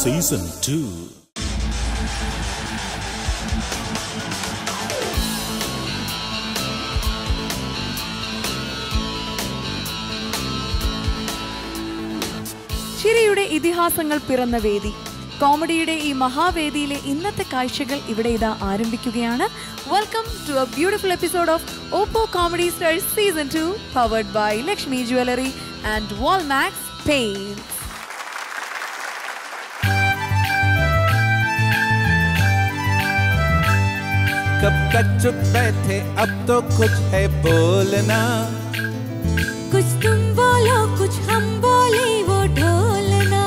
Season two ചിരിയുടെ ഇതിഹാസങ്ങൾ പിറന്ന വേദി കോമഡിയുടെ ഈ മഹാവേദിയിലെ ഇന്നത്തെ കാഴ്ചകൾ ഇവിടെ ഇതാ ആരംഭിക്കുകയാണ് welcome to a beautiful episode of Oppo comedy stars season two powered by Lakshmi jewellery and Walmax paint कब का चुप बैठे अब तो कुछ है बोलना कुछ तुम बोलो कुछ हम बोले वो ढोलना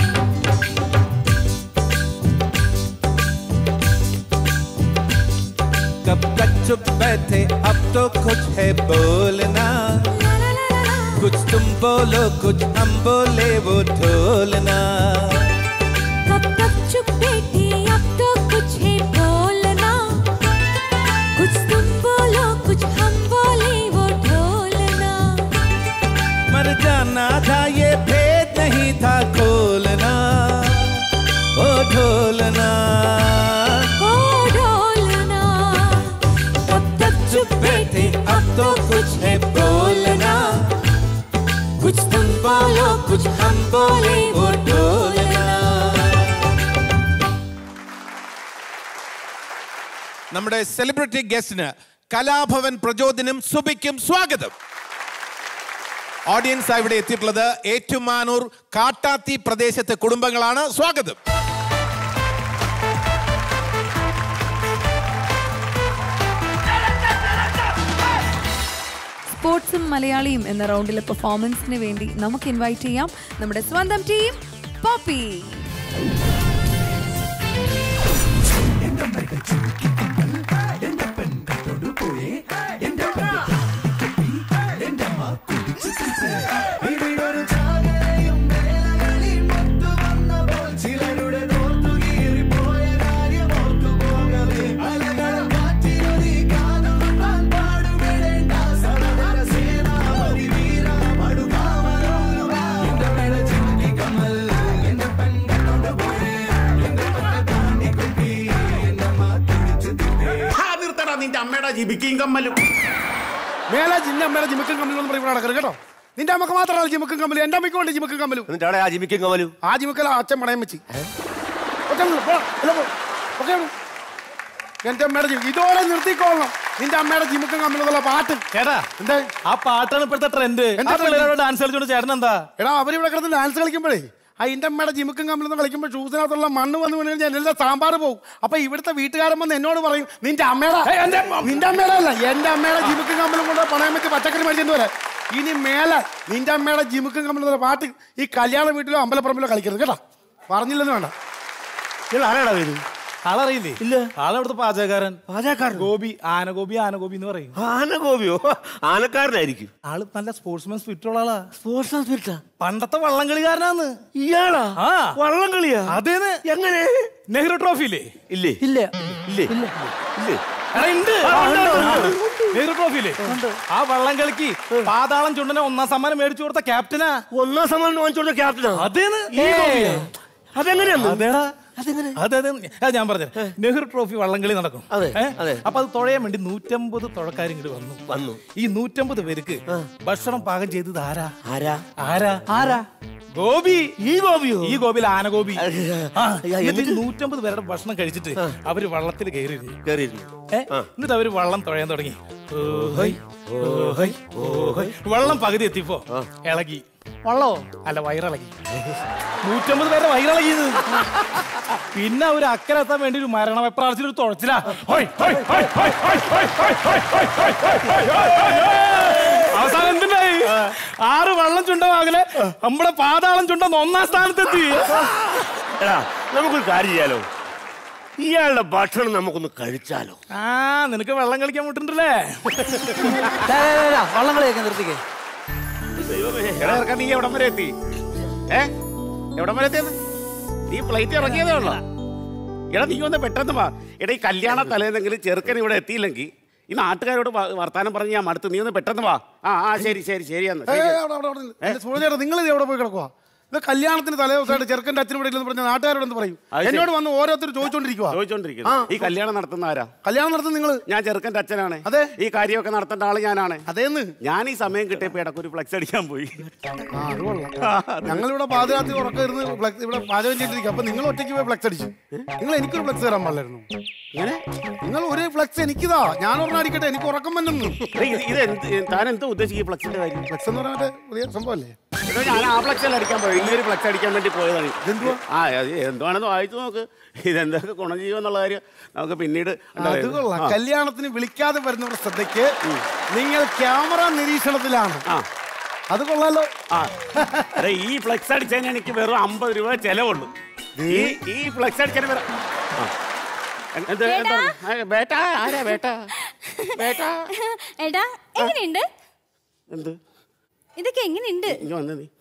कब का चुप बैठे अब तो कुछ है बोलना ला ला ला ला ला। कुछ तुम बोलो कुछ हम बोले वो ढोलना कब कब चुप बैठे अब तो कुछ है बोलना कुछ तुम बोलो कुछ हम बोले वो ढोलना मर जाना था ये भेद नहीं था खोलना ओ ढोलना ओ ढोलना कब तक चुप बैठे अब तो कुछ है बोलना कुछ तुम बोलो कुछ हम बोले वो ढोलना നമ്മുടെ സെലിബ്രിറ്റി ഗസ്റ്റിന് കലാഭവൻ പ്രചോദനം സുബിക്കും സ്വാഗതം ഓഡിയൻസ് ഇവിടെ എത്തിയിട്ടുള്ളത് ഏറ്റുമാനൂർ കാട്ടാത്തി പ്രദേശത്തെ കുടുംബങ്ങളാണ് സ്വാഗതം സ്പോർട്സും മലയാളിയും എന്ന റൗണ്ടിലെ പെർഫോമൻസിന് വേണ്ടി നമുക്ക് ഇൻവൈറ്റ് ചെയ്യാം നമ്മുടെ സ്വന്തം ടീം പോപ്പി ഹാ, നിർത്തടാ നിന്റെ അമ്മയുടെ ജിബിക്കും കമ്മലും മേലെ ജിന്ന അമ്മയുടെ ജിമുക്കും കമ്മലും എന്ന് പറയുമ്പോൾ നടക്കരുത് കേട്ടോ നിന്റെ അമ്മക്ക് മാത്രമല്ല ജിമുക്കും കമ്മലും എന്റെ അമ്മയ്ക്കും ഉണ്ട് ജിമുക്കും കമ്മലും എന്നിട്ട് അവിടെ ആ ജിമിക്കും കമലും ആ ജിമുക്കല അച്ഛൻ പണയം വെച്ച് ഒറ്റ അങ്ങ് പോ, ഇല്ല പോ. ഒക്കെ അങ്ങ്. എന്റെ അമ്മയുടെ ജിമുക്ക് ഇതോടെ നിർത്തിക്കോളണം നിന്റെ അമ്മയുടെ ജിമുക്കും കമ്മലും എന്നുള്ള പാട്ട് ചേട്ടാ എന്തേ ആ പാട്ടാണ് ഇപ്പോഴത്തെ ട്രെൻഡ് എന്താ trend? ഡാൻസ് കളിച്ചോണ്ട് ചേട്ടൻ എന്താ എടാ അവരിവിടെ കിടന്ന് ഡാൻസ് കളിക്കുമ്പോഴേ ആ ഇന്റെ അമ്മയുടെ ജിമുക്കും കമ്മലും കളിക്കുമ്പോൾ ഷൂസിനകത്തുള്ള മണ്ണ് വന്ന് വീണ് കഴിഞ്ഞാൽ എല്ലാം സാമ്പാർ പോകും അപ്പൊ ഇവിടുത്തെ വീട്ടുകാരൻ വന്ന് എന്നോട് പറയും നിന്റെ അമ്മയുടെ നിന്റെ അമ്മയുടെ അല്ല എന്റെ അമ്മയുടെ ജിമുക്കും കമ്മലും കൊണ്ട് പണയം വെച്ച് പച്ചക്കറി മേടിച്ചിട്ട് വരാം ഇനി മേലെ നിന്റെ അമ്മയുടെ ജിമുക്കും കമ്മലും എന്നുള്ള പാട്ട് ഈ കല്യാണ വീട്ടിലോ അമ്പലപ്പറമ്പിലോ കളിക്കരുത് കേട്ടോ പറഞ്ഞില്ലെന്ന് വേണ്ട ഇത് ആരാടാ ഇത് ആളറിയില്ലേ ഇല്ല. ആളവിടുത്തെ പാചകക്കാരൻ പാചകക്കാരൻ ഗോപി ആനഗോപി ആനഗോപി എന്ന് പറയും ആനഗോപിയോ ആനക്കാരനായിരിക്കും ആള് നല്ല സ്പോർട്സ്മാൻ സ്പിരിറ്റ് ഉള്ള ആളാ സ്പോർട്സ് സ്പിരിറ്റാ പണ്ടത്തെ വള്ളംകളിക്കാരനാന്ന് ഇയാളാ ആ. വള്ളം കളിയാ അതേന്ന് എങ്ങനെ നെഹ്റു ട്രോഫി ഇല്ലേ ഇല്ലേ ഇല്ല ഇല്ലേ ഇല്ലേ എടാ, ഉണ്ട്. നെഹ്റു ട്രോഫി ഇല്ലേ ആ വള്ളം കളിക്ക് പാതാളം ചുണ്ടനെ ഒന്നാം സമ്മാനം മേടിച്ചു കൊടുത്ത ക്യാപ്റ്റനാ ഒന്നാം സമ്മാനം വാങ്ങിച്ചോണ്ട ക്യാപ്റ്റനാ അതേന്ന് ഈ ഗോപിയാ? അതെങ്ങനെയാന്ന് അതേടാ അതെങ്ങനെ അതെ അതെ അത് ഞാൻ പറഞ്ഞു നെഹ്റു ട്രോഫി വള്ളംകളി നടക്കും അതെ, ഏ? അതെ. അപ്പൊ അത് തുഴയാൻ വേണ്ടി നൂറ്റമ്പത് തുഴക്കാരും ഇങ്ങോട്ട് വന്നു വന്നു ഈ നൂറ്റമ്പത് പേർക്ക് ഭക്ഷണം പാകം ചെയ്തത് ആരാ ആരാ ആരാ ആരാ ഗോപി ഈ ഗോപിയോ ഈ ഗോപിയിൽ ആനഗോപി ആ, അയ്യ, എന്നിട്ട് എന്നിട്ട്? നൂറ്റമ്പത് പേരുടെ ഭക്ഷണം കഴിച്ചിട്ട് അവര് വള്ളത്തിൽ കയറിയിരുന്നു കേറിയിരുന്നു ഏ? എന്നിട്ട് അവര് വള്ളം തുഴയാൻ തുടങ്ങി ഓഹോയ്, ഓഹോയ്, ഓഹോയ്. വള്ളം പകുതി എത്തിയപ്പോ ഇളകി വള്ളോ അല്ല വയറിളകി നൂറ്റമ്പത് പേരുടെ വയറിളകിയത് പിന്നെ ഒരു അക്കരെ എത്താൻ വേണ്ടി ഒരു മരണ വെപ്രാളത്തിൽ ഒരു തുഴച്ചിലാ ഹോയ്, ഹോയ്, ഹോയ്, ഹോയ്, ഹോയ്, ഹോയ്, ഹോയ്, ഹോയ്, ഹോയ്, ഹോയ്, ഹോയ്, ഹോയ്, ഹോയ്. അവസാനം എന്തുണ്ടായി ആറ് വള്ളം ചുണ്ടമാകലെ നമ്മുടെ പാതാളം ചുണ്ടെന്ന് ഒന്നാം സ്ഥാനത്തെത്തി എടാ നമുക്കൊരു കാര്യം ചെയ്യാലോ ഇയാളുടെ ഭക്ഷണം നമുക്കൊന്ന് കഴിച്ചാലോ ആ നിനക്ക് വെള്ളം കളിക്കാൻ വിട്ടിട്ടുണ്ടല്ലേ വള്ളം കളിയൊക്കെ നിർത്തിക്കേ എടാ ഇറക്കാൻ നീ എവിടം വരെ എത്തി ഏ എവിടം വരെ എത്തിയത് നീ ഫ്ലൈറ്റ് ഇറങ്ങിയതേ ഉള്ളോ എടാ നീ ഒന്ന് പെട്ടെന്ന് വാ എടാ ഈ കല്യാണ തലേന്നെങ്കിലും ചെറുക്കൻ ഇവിടെ എത്തിയില്ലെങ്കിൽ ഈ നാട്ടുകാരോട് വ- വർത്താനം പറഞ്ഞ് ഞാൻ മടുത്ത് നീ ഒന്ന് പെട്ടെന്ന് വാ ആ ആ ശരി ശരി ശരിയാന്ന് ഏയ്, ശരി. അവിടെ, അവിടെ, അവിടെ നില്ല്. എന്റെ സുഹൃത്തേ, നിങ്ങൾ ഇത് എവിടെ പോയി കിടക്കുവാ ഇത് കല്യാണത്തിന് തലേ ദിവസമായിട്ട് ചെറുക്കൻ്റെ അച്ഛനും ഇവിടെ ഇല്ലെന്ന് പറഞ്ഞ നാട്ടുകാരോട് എന്ത് പറയും അത് ശരി. എന്നോട് വന്ന് ഓരോരുത്തർ ചോദിച്ചോണ്ടിരിക്കുക ചോദിച്ചോണ്ടിരിക്കുന്നു ആ. ഈ കല്യാണം നടത്തുന്ന ആരാ കല്യാണം നടത്തുന്ന നിങ്ങൾ ഞാൻ ചെറുക്കന്റെ അച്ഛനാണ് അതെ. ഈ കാര്യമൊക്കെ നടത്തേണ്ട ആള് ഞാനാണ് അതേന്ന് ഞാൻ ഈ സമയം കിട്ടിയപ്പോ ഇടയ്ക്ക് ഒരു ഫ്ലെക്സ് അടിക്കാൻ പോയി ആ, അത് കൊള്ളാം. ഞങ്ങളിവിടെ പാതിരാത്രി ഉറക്കം ഇരുന്ന് ഫ്ലെക്സ് ഇവിടെ പാചകം ചെയ്തിരിക്കും അപ്പൊ നിങ്ങൾ ഒറ്റയ്ക്ക് പോയി ഫ്ലെക്സ് അടിച്ചു നിങ്ങൾ എനിക്കൊരു ഫ്ലെക്സ് തരാൻ പാടില്ലായിരുന്നു ഇങ്ങനെ നിങ്ങൾ ഒരു ഫ്ലെക്സ് എനിക്കിതാ ഞാൻ ഒരെണ്ണം അടിക്കട്ടെ എനിക്ക് ഉറക്കം വന്നു എടേ, ഇത് ഇത് എന്ത് താൻ എന്താ ഉദ്ദേശിക്കും ഫ്ലെക്സിന്റെ കാര്യം ഫ്ലെക്സ് എന്ന് പറഞ്ഞാൽ മറ്റേ പുതിയ സംഭവമല്ലേ എടോ, ഞാൻ ആ ഫ്ലെക്സ് അല്ല അടിക്കാൻ പോയി വലിയൊരു ഫ്ലെക്സ് അടിക്കാൻ വേണ്ടി പോയതാണ് ഇതെന്തുവാ? ആ അത് എന്തുവാണെന്ന് വായിച്ചു നോക്ക് ഇതെന്തൊക്കെ ഗുണം ചെയ്യുമെന്നുള്ള കാര്യം നമുക്ക് പിന്നീട് അത് കൊള്ളാം കല്യാണത്തിന് വിളിക്കാതെ വരുന്നവരുടെ ശ്രദ്ധയ്ക്ക് നിങ്ങൾ ക്യാമറ നിരീക്ഷണത്തിലാണ് ആ അത് കൊള്ളാലോ ആ എടേ, ഈ ഫ്ലെക്സ് അടിച്ചതിന് എനിക്ക് വെറും അമ്പത് രൂപ ചെലവുള്ളൂ ഈ ഈ ഫ്ലെക്സ് അടിച്ചതിന് വെറും ആ. എന്ത് എന്താ ആ, ബേട്ടാ ആരാ ബേട്ടാ ബേട്ടാ ഏട്ടാ എങ്ങനെയുണ്ട് എന്ത് ഇതൊക്കെ എങ്ങനെയുണ്ട് ഇനി വന്ന നീ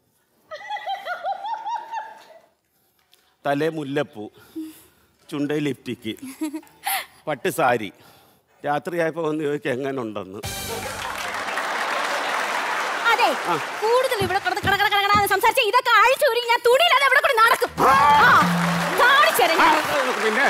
തലേ മുല്ലപ്പൂ ചുണ്ടേ ലിപ്റ്റിക്ക് പട്ട് സാരി രാത്രിയായപ്പോ വന്ന് ചോദിക്കുക എങ്ങനെ ഉണ്ടെന്ന് അതെ കൂടുതൽ ഇവിടെ കിടന്ന് കട കട കടകടാന്ന് സംസാരിച്ച ഇതൊക്കെ അഴിച്ചൂരി ഞാൻ തുണിയില്ലാതെ ഇവിടെ കൂടി നടക്കും ആ, കാണിച്ചുതരാം ആ, ഞാൻ. പിന്നെ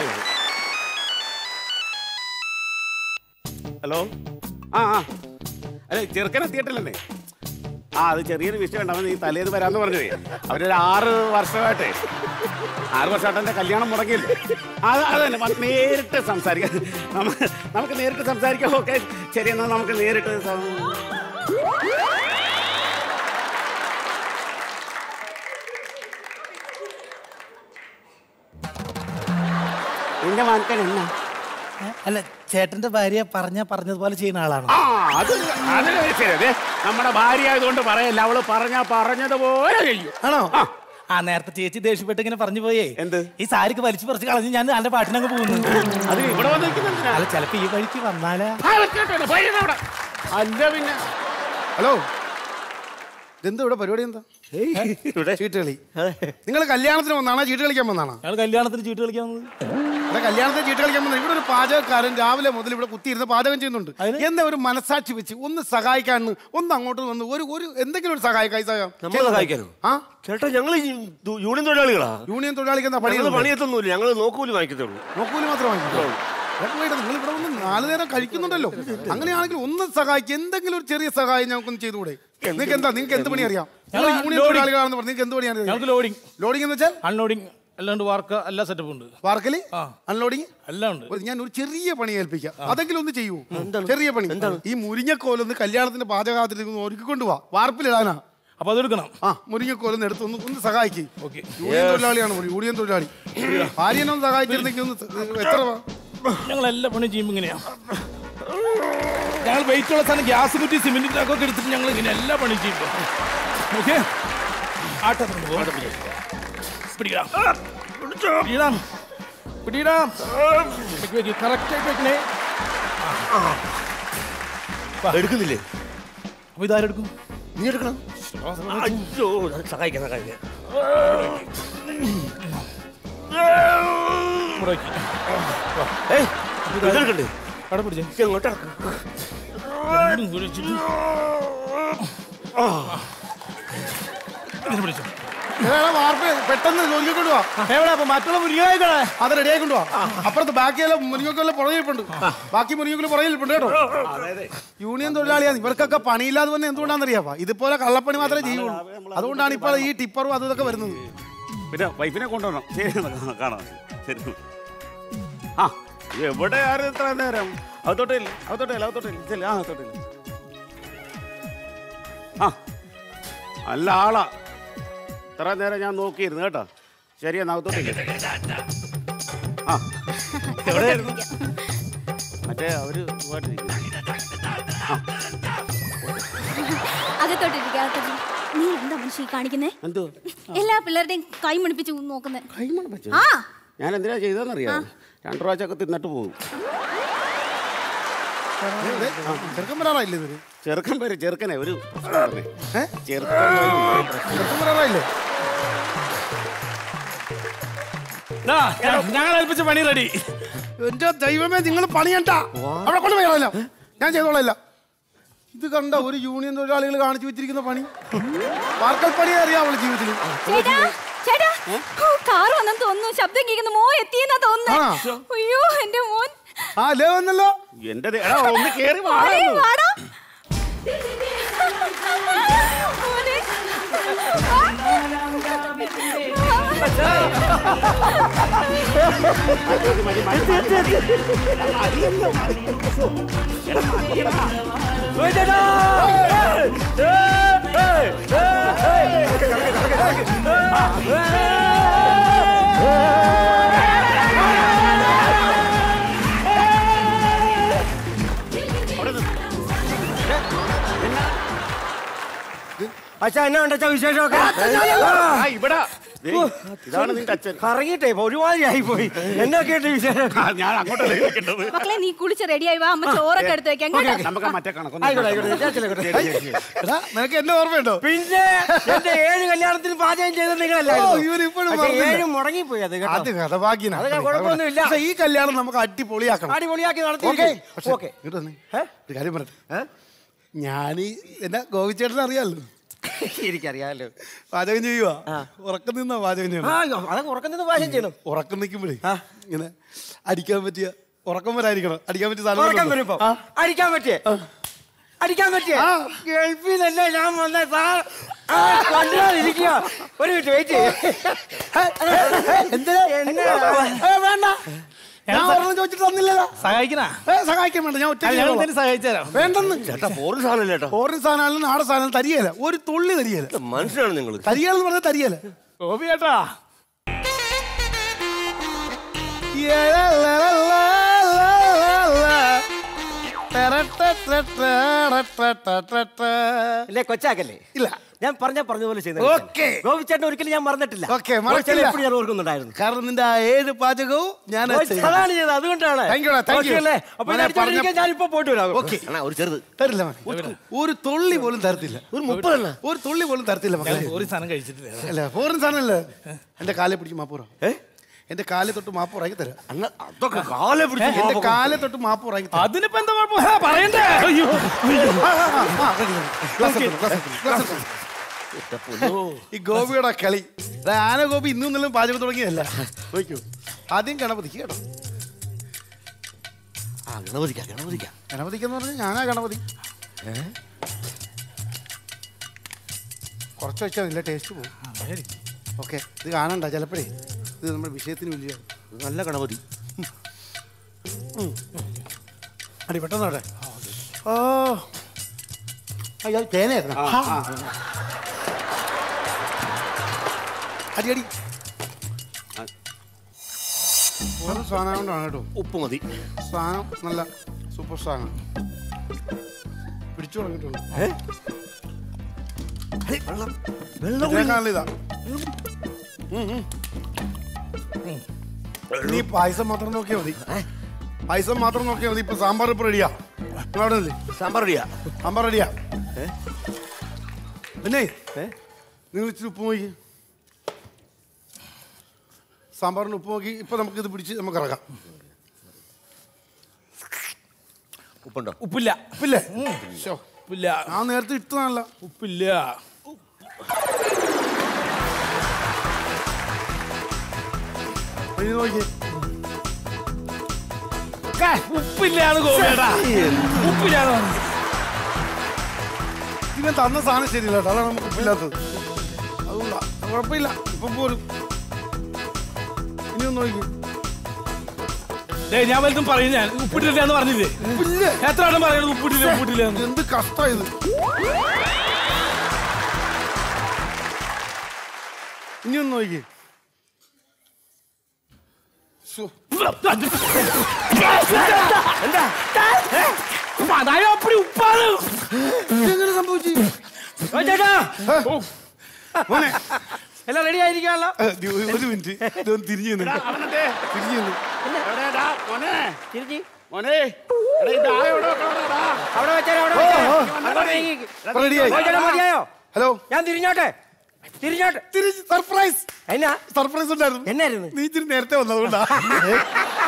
ഹലോ ആ ആ അല്ലെ ചെറുക്കൻ എത്തിയിട്ടില്ലെന്നേ ആ അത് ചെറിയൊരു വിഷയം ഉണ്ട് അവൻ ഈ തലേന്ന് വരാന്ന് പറഞ്ഞതേ അവരൊരു ആറ് വർഷമായിട്ടേ ആറ് വർഷമായിട്ട് എൻ്റെ കല്യാണം മുടങ്ങിയില്ലേ അത് അത് തന്നെ വന്ന് നേരിട്ട് സംസാരിക്കാം നമുക്ക് നമുക്ക് നേരിട്ട് സംസാരിക്കാം ഓക്കെ ശരി എന്നാൽ നമുക്ക് നേരിട്ട് സം- നിന്റെ മാൻകൻ എന്നാ അല്ല ചേട്ടന്റെ ഭാര്യ പറഞ്ഞ പറഞ്ഞതുപോലെ ചെയ്യുന്ന ആളാണ് ആ അത് അത് ശരി അതെ നമ്മുടെ ഭാര്യ ആയതുകൊണ്ട് പറയല്ല അവള് പറഞ്ഞ പറഞ്ഞതുപോലെ ചെയ്യും ആണോ ആ. ആ നേരത്തെ ചേച്ചി ദേഷ്യപ്പെട്ട് ഇങ്ങനെ പറഞ്ഞു പോയേ എന്ത്? ഈ സാരിക്ക് വലിച്ചു പറിച്ച് കളഞ്ഞ് ഞാൻ എന്റെ പാട്ടിനങ്ങ് പോകുന്നു അത് ഇവിടെ വന്നിരിക്കുന്നെന്തിനാ? അല്ല ചിലപ്പോ ഈ വഴിക്ക് വന്നാലാ ആ, വെച്ചോട്ടെ, പോയി ഇരുന്നോ അവിടെ. അല്ല പിന്നെ ഹലോ ഇതെന്താ ഇവിടെ പരിപാടി എന്താ ഇവിടെ ചീട്ട് കളി നിങ്ങൾ കല്യാണത്തിന് വന്നാണോ ചീട്ട് കളിക്കാൻ വന്നാണോ ഞങ്ങൾ കല്യാണത്തിന് ചീട്ട് കളിക്കാൻ വന്നത് ഇവിടെ കല്യാണത്തിന് ചീട്ട് കളിക്കാൻ വന്ന ഇവിടെ ഒരു പാചകക്കാരൻ രാവിലെ മുതൽ ഇവിടെ കുത്തിയിരുന്ന് പാചകം ചെയ്യുന്നുണ്ട് അതിന്? എന്താ ഒരു മനസാക്ഷി വെച്ച് ഒന്ന് സഹായിക്കാൻ ഒന്ന് അങ്ങോട്ട് വന്ന് ഒരു ഒരു എന്തെങ്കിലും ഒരു സഹായിക്കായി സഹായം നമ്മളെ സഹായിക്കാനോ ആ ചേട്ടാ ഞങ്ങൾ യൂണിയൻ തൊഴിലാളികളാ യൂണിയൻ തൊഴിലാളിക്ക് എന്താ പണി ഞങ്ങൾ പണിയെത്തൊന്നുമില്ല ഞങ്ങൾ നോക്കൂലി വാങ്ങിക്കത്തേ ഉള്ളൂ നോക്കൂലി മാത്രം നിങ്ങൾ ഇവിടെ വന്ന് നാല് നേരം കഴിക്കുന്നുണ്ടല്ലോ അങ്ങനെയാണെങ്കിൽ ഒന്ന് സഹായിക്കും എന്തെങ്കിലും ഒരു ചെറിയ സഹായം ഞങ്ങൾക്കൊന്ന് ചെയ്തുകൂടെ നിങ്ങൾക്ക് എന്താ നിങ്ങൾക്ക് എന്ത് പണി അറിയാം നിങ്ങൾ ഞങ്ങൾ യൂണിയൻ ലോഡി- തൊഴിലാളികളാണെന്ന് പറഞ്ഞു നിങ്ങൾക്ക് എന്ത് പണിയാണ് ഞങ്ങൾക്ക് ലോഡിങ് ലോഡിംഗ് എന്ന് വെച്ചാൽ അൺലോഡിങ് അല്ലാണ്ട് വാർക്ക എല്ലാ സെറ്റപ്പും ഉണ്ട് വാർക്കലി ആ. അൺലോഡിങ് എല്ലാം ഉണ്ട് ഒരു- ഞാൻ ഒരു ചെറിയ പണി ഏൽപ്പിക്കാം അതെങ്കിലും ഒന്ന് ചെയ്യൂ ചെറിയ പണി ഈ മുരിങ്ങക്കോലൊന്ന് കല്യാണത്തിന്റെ പാചകത്തിൽ ഒരുക്കിക്കൊണ്ട് പോവാ വാർപ്പിലിടാനാ അപ്പൊ അതെടുക്കണം ആ മുരിങ്ങക്കോലൊന്ന് എടുത്ത് ഒന്ന് ഒന്ന് സഹായിക്കും ഓക്കെ യൂണിയൻ തൊഴിലാളിയാണ് ഒരു യൂണിയൻ തൊഴിലാളി ഭാര്യനെ ഒന്ന് സഹായിച്ചിരുന്നെങ്കിൽ ഒന്ന് സ- എത്ര വാ? ഞങ്ങൾ എല്ലാ പണിയും ചെയ്യുമ്പോൾ ഇങ്ങനെയാ ഞങ്ങൾ വെയിറ്റ് ഉള്ള സാധനം ഗ്യാസ് കുറ്റി സിമെന്റ് ട്രക്കൊക്കെ എടുത്തിട്ട് ഞങ്ങൾ ഇങ്ങനെ എല്ലാ പണിയും ചെയ്യുമ്പോൾ ഓക്കെ ആട്ടത്തിന് പിടിക്കാം പിടിയിടാം പിടിയിടാം കറക്റ്റ് ആയിട്ട് വെക്കണേ എടുക്കുന്നില്ലേ അപ്പൊ ഇതാരെടുക്കും നീ എടുക്കണം അയ്യോ സഹായിക്കാം സഹായിക്കാം ഇവിടെ വെക്ക്. ഏയ് ഇതെടുക്കണ്ടേ അവിടെ പിടിച്ചേ ഇത് എങ്ങോട്ടാ രണ്ടും കൂടി വെച്ചിട്ട് ഇതിനെ പിടിച്ചോ എടാ, എടാ, വാർപ്പ് പെട്ടെന്ന് ജോലിക്ക് കൊണ്ടുപോവാ എവിടെ അപ്പൊ മറ്റുള്ള മുരിങ്ങായിക്കളെ അത് റെഡിയായി കൊണ്ടുപോവാ അപ്പുറത്ത് ബാക്കിയെല്ലാം മുരിങ്ങക്കൊല്ലം പുറകിലിപ്പുണ്ട് ബാക്കി മുരിങ്ങക്കൊല്ലം പുറകിലിപ്പുണ്ട് കേട്ടോ യൂണിയൻ തൊഴിലാളിയാണ് ഇവർക്കൊക്കെ പണിയില്ലാതെ തന്നെ എന്തുകൊണ്ടാണെന്നറിയാവാ ഇതുപോലെ കള്ളപ്പണി മാത്രമേ ചെയ്യുള്ളൂ അതുകൊണ്ടാണ് ഇപ്പോൾ ഈ ടിപ്പറും അതും ഇതൊക്കെ വരുന്നത് പിന്നെ വൈഫിനെ കൊണ്ടുവരണം ശരി എന്നാ, കാണാം ശരി ആ എവിടെ ആരും ഇത്ര നേരം അകത്തോട്ടില്ല അകത്തോട്ടില്ല അകത്തോട്ടില്ല ചെല്ല ആ അകത്തോട്ടില്ല ആ നല്ല ആളാ ഇത്ര നേരം ഞാൻ നോക്കിയിരുന്നു കേട്ടോ ശരി എന്നാ അകത്തോട്ടില്ല ആ എവിടെയായിരുന്നു മറ്റേ അവര് സുഖമായിട്ടിരിക്കുന്നു അകത്തോട്ടിരിക്കുക അകത്തോട്ടിരിക്കുക. നീ എന്താ മനുഷ്യ ഈ കാണിക്കുന്നേ എന്തോ എല്ലാ പിള്ളേരുടെയും കൈ മണിപ്പിച്ച് നോക്കുന്നേ കൈമണം വെച്ചു ആ ഞാൻ എന്തിനാ ചെയ്തതെന്നറിയാം രണ്ടു പ്രാവശ്യമൊക്കെ തിന്നിട്ട് പോകും ദേ, ചെറുക്കൻ വരാറായില്ലേ ഇവര് ചെറുക്കൻ പേര് ചെറുക്കനെ ഒരു ഏ? ചെറുക്കൻ വരും. ചെറുക്കൻ വരാറായില്ലേ ഞങ്ങൾ ഏൽപ്പിച്ച പണി റെഡി എന്റെ ദൈവമേ നിങ്ങൾ പണിയണ്ട അവിടെ കൊണ്ട് പോയാലോ ഞാൻ ചെയ്തോളാം ഇത് കണ്ട ഒരു യൂണിയൻ തൊഴിലാളികൾ കാണിച്ചു വെച്ചിരിക്കുന്ന പണി വാർക്കൽ പണി അറിയാം അവള് ജീവിതത്തിൽ ചേട്ടാ ചേട്ടാ ഓ, കാറ് വന്നെന്ന് തോന്നുന്നു ശബ്ദം കേൾക്കുന്നു മോ എത്തിയെന്നാ ആണോ? തോന്നുന്നു അയ്യോ എന്റെ മോൻ ആ ലേ വന്നല്ലോ എന്റെ ദേ- എടാ ഒന്ന് കേറി വാ അരേ, വാടാ. മോനെ. അച്ഛാ എന്നാ ഉണ്ട് അച്ഛാ വിശേഷമൊക്കെ ആ, ഇവിടെ ദേ, ഇതാണ് നിന്റെ അച്ഛൻ കറങ്ങിട്ടേ ഒരുമാതിരി ആയി പോയി എന്നൊക്കെയുണ്ട് വിശേഷം ആ, ഞാൻ അങ്ങോട്ടല്ലേ വെക്കേണ്ടത് മക്കളെ നീ കുളിച്ച് റെഡിയായി വാ അമ്മ ചോറൊക്കെ എടുത്ത് വെക്കാം കേട്ടോ നമുക്ക് ആ മറ്റേ കണക്കൊന്നും ആയിക്കോട്ടെ ആയിക്കോട്ടെ ഞാൻ ചില എടാ നിനക്ക് എന്നെ ഓർമ്മയുണ്ടോ പിന്നെ എന്റെ ഏഴ് കല്യാണത്തിന് പാചകം ചെയ്ത ഓ, നിങ്ങളല്ലായിരുന്നു ഇവനിപ്പോഴും പക്ഷേ മറന്നില്ല. ഏഴ് മുടങ്ങിപ്പോയി അത് കേട്ടോ അത് കഥഭാഗ്യനാ അത് കുഴപ്പമൊന്നുമില്ല. പക്ഷേ ഈ കല്യാണം നമുക്ക് അടിപൊളിയാക്കണം അടിപൊളിയാക്കി ഓക്കെ നടത്തി ഓക്കെ ഇങ്ങോട്ട് വന്നേ. ഒരു കാര്യം പറയട്ടെ ഞാൻ എന്നെ ഗോപിച്ചേട്ടൻ അറിയാലോ എനിക്കറിയാമല്ലോ പാചകം ചെയ്യുവാ ഉറക്കം നിന്നാ പാചകം ആ ചെയ്യണം അതൊക്കെ ഉറക്കുന്നത് പാചകം ചെയ്യണം ഉറക്കം നിൽക്കുമ്പോഴേ ഇങ്ങനെ അടിക്കാൻ പറ്റിയ ഉറക്കം വരാതിരിക്കണം അടിക്കാൻ പറ്റിയ സാധനം ഉറക്കം ഉണ്ടല്ലോ. വരുമ്പോ ആ. അടിക്കാൻ പറ്റിയേ അടിക്കാൻ പറ്റിയേ ആ. ഗൾഫിൽ നിന്നല്ലേ ഞാൻ വന്ന സാർ കണ്ടുകൊണ്ടിരിക്കുക ഒരു മിനിറ്റ് വെയിറ്റ് എന്തിനാ? ഏ, വേണ്ട ഞാൻ ഒരെണ്ണം ചോദിച്ചിട്ട് തന്നില്ലല്ലോ സഹായിക്കണ ഏ, സഹായിക്കാൻ വേണ്ട ഞാൻ ഒറ്റ ഞങ്ങൾ തന്നെ സഹായിച്ചുതരാം വേണ്ടെന്ന് ചേട്ടാ ഫോറിൻ സാധനം ചേട്ടാ ഫോറിൻ സാധനം നാടൻ സാധനം തരികയില്ല ഒരു തുള്ളി തരികയില്ല മനുഷ്യനാണ് നിങ്ങൾ തരികയെന്ന് പറഞ്ഞാൽ തരികയില്ല ഗോപി ചേട്ടാ അല്ലേ കൊച്ചാക്കല്ലേ ഇല്ല ഞാൻ പറഞ്ഞ പറഞ്ഞ പോലെ ചെയ്തു Okay. ഗോപിച്ചേട്ടൻ ഒരിക്കലും ഞാൻ മറന്നിട്ടില്ല Okay, മറക്കില്ല. എപ്പോഴും ഞാൻ ഓർക്കുന്നുണ്ടായിരുന്നു കാരണം നിന്റെ ആ ഏഴ് പാചകവും ഞാൻ ഗോപിച്ചേട്ടൻ അതാണ് ചെയ്തത് അതുകൊണ്ടാണ് Thank you, thank you. Okay അല്ലേ അപ്പൊ മോനെ പറഞ്ഞ- ഞാൻ ഇപ്പൊ പോയിട്ട് വരാം Okay. അണ്ണാ, ഒരു ചെറുത് തരില്ല മോനെ. ഒരു തുള്ളി പോലും തരത്തില്ല ഒരു മുപ്പതെണ്ണ ഒരു തുള്ളി പോലും തരത്തില്ല മക്കളെ ഒരു സാധനം കഴിച്ചിട്ടില്ല അല്ല ഫോറിൻ സാധനല്ലേ എന്റെ കാലെ പിടിച്ച് മാപ്പൂറ എന്റെ കാലെ തൊട്ട് മാപ്പൂറാക്കി തരാം അണ്ണ അതൊക്കെ കാലെ പിടിച്ച് എന്റെ കാലെ തൊട്ട് മാപ്പൂറാക്കി തരാം അതിനിപ്പോ എന്താ കുഴപ്പം ആ, പറയണ്ടേ അയ്യോ ആ, ആ, ആ, ആ, ready, ready. Glass എടുത്തോ, glass എടുത്തോ, glass എടുത്തോ. ഈ ഗോപിയുടെ കളി ദാ ആന ഗോപി ഇന്നും ഇന്നലും പാചകം തുടങ്ങിയതല്ല നോക്കൂ ആദ്യം ഗണപതിക്ക് കേട്ടോ ആ ഗണപതിക്കാം ഗണപതിക്കാം ഗണപതിക്ക് എന്ന് പറഞ്ഞാൽ ഞാനാ ഗണപതി കുറച്ച് വെച്ചാൽ നല്ല ടേസ്റ്റ് പോകും ഓക്കെ ഇത് കാണണ്ട ചിലപ്പോഴേ ഇത് നമ്മുടെ വിഷയത്തിന് വലിയ നല്ല ഗണപതി അടി പെട്ടെന്ന് അവിടെ ഓ അയ്യോ തേനായിരുന്നു അടി അടി ഓരോ സാധനം കൊണ്ടാണ് കേട്ടോ ഉപ്പ് മതി സാധനം നല്ല സൂപ്പർ സാധനം പിടിച്ചു തുടങ്ങിയിട്ടുണ്ട് വെള്ളം വെള്ളം ഇതിനേക്കാളും ഇതാ ഉം, ഉം. നീ പായസം മാത്രം നോക്കിയാൽ മതി പായസം മാത്രം നോക്കിയാൽ മതി ഇപ്പൊ സാമ്പാർ ഇപ്പൊ റെഡിയാ നിങ്ങൾ അവിടെ നില്ലേ സാമ്പാർ റെഡിയാ സാമ്പാർ റെഡിയാ പിന്നെ നിങ്ങൾ ഇച്ചിരി ഉപ്പ് നോക്കി സാമ്പാറിന് ഉപ്പ് നോക്കി ഇപ്പൊ നമുക്ക് ഇത് പിടിച്ച് നമുക്ക് ഇറക്കാം ഉപ്പുണ്ടോ ഉപ്പില്ല ഉപ്പില്ലേ ശോ, ഉപ്പില്ല ഞാൻ നേരത്തെ ഇട്ടതല്ല ഉപ്പില്ല ഇത് നോക്കി ക, ഉപ്പില്ലാന്ന് ഗോപിയേട്ടാ ഉപ്പില്ലാന്ന് പറഞ്ഞു. ഇവൻ തന്ന സാധനം ശരിയല്ല കേട്ടോ അതാണ് നമുക്ക് ഉപ്പില്ലാത്തത് അതുകൊണ്ടാ കുഴപ്പമില്ല ഇപ്പം പോലും ഇനി ഒന്ന് നോക്കി ദേ, ഞാൻ വലുതും പറയും ഞാൻ ഉപ്പിട്ടില്ല എന്ന് പറഞ്ഞില്ലേ ഉപ്പില്ലേ എത്ര ആളും പറയുന്നത് ഉപ്പിട്ടില്ല ഉപ്പിട്ടില്ല എന്ന്. എന്ത് കഷ്ടമായത് ഇനി ഒന്ന് നോക്കി അതായത് അപ്പടി ഉപ്പാണ് എങ്ങനെ സംഭവിച്ചു ചേട്ടാ മോനെ എല്ലാം റെഡി ആയിരിക്കാമല്ലോ ഏ, ദി- ഒരു മിനിറ്റ് ഇതൊന്ന് തിരിഞ്ഞു നിന്ന്. അവനെന്തേ? തിരിഞ്ഞു നിന്ന്. എവിടെയാടാ? മോനെ തിരിഞ്ഞ് മോനെ എടാ, ഈ ദാ എവിടെ വെക്കണോടാ? അവിടെ വെച്ചാലോ അവിടെ ഓ, വെച്ചാലോ. ഓ. അങ്ങോട്ട് നീങ്ങി. ഇപ്പൊ റെഡിയായി ഓ, ചേട്ടാ, മതിയായോ ഹലോ ഞാൻ തിരിഞ്ഞോട്ടെ തിരിഞ്ഞോട്ടെ തിരിച്ച് സർപ്രൈസ് എന്നാ സർപ്രൈസ് ഉണ്ടായിരുന്നു എന്നായിരുന്നു നീ ഇച്ചിരി നേരത്തെ വന്നതുകൊണ്ടാ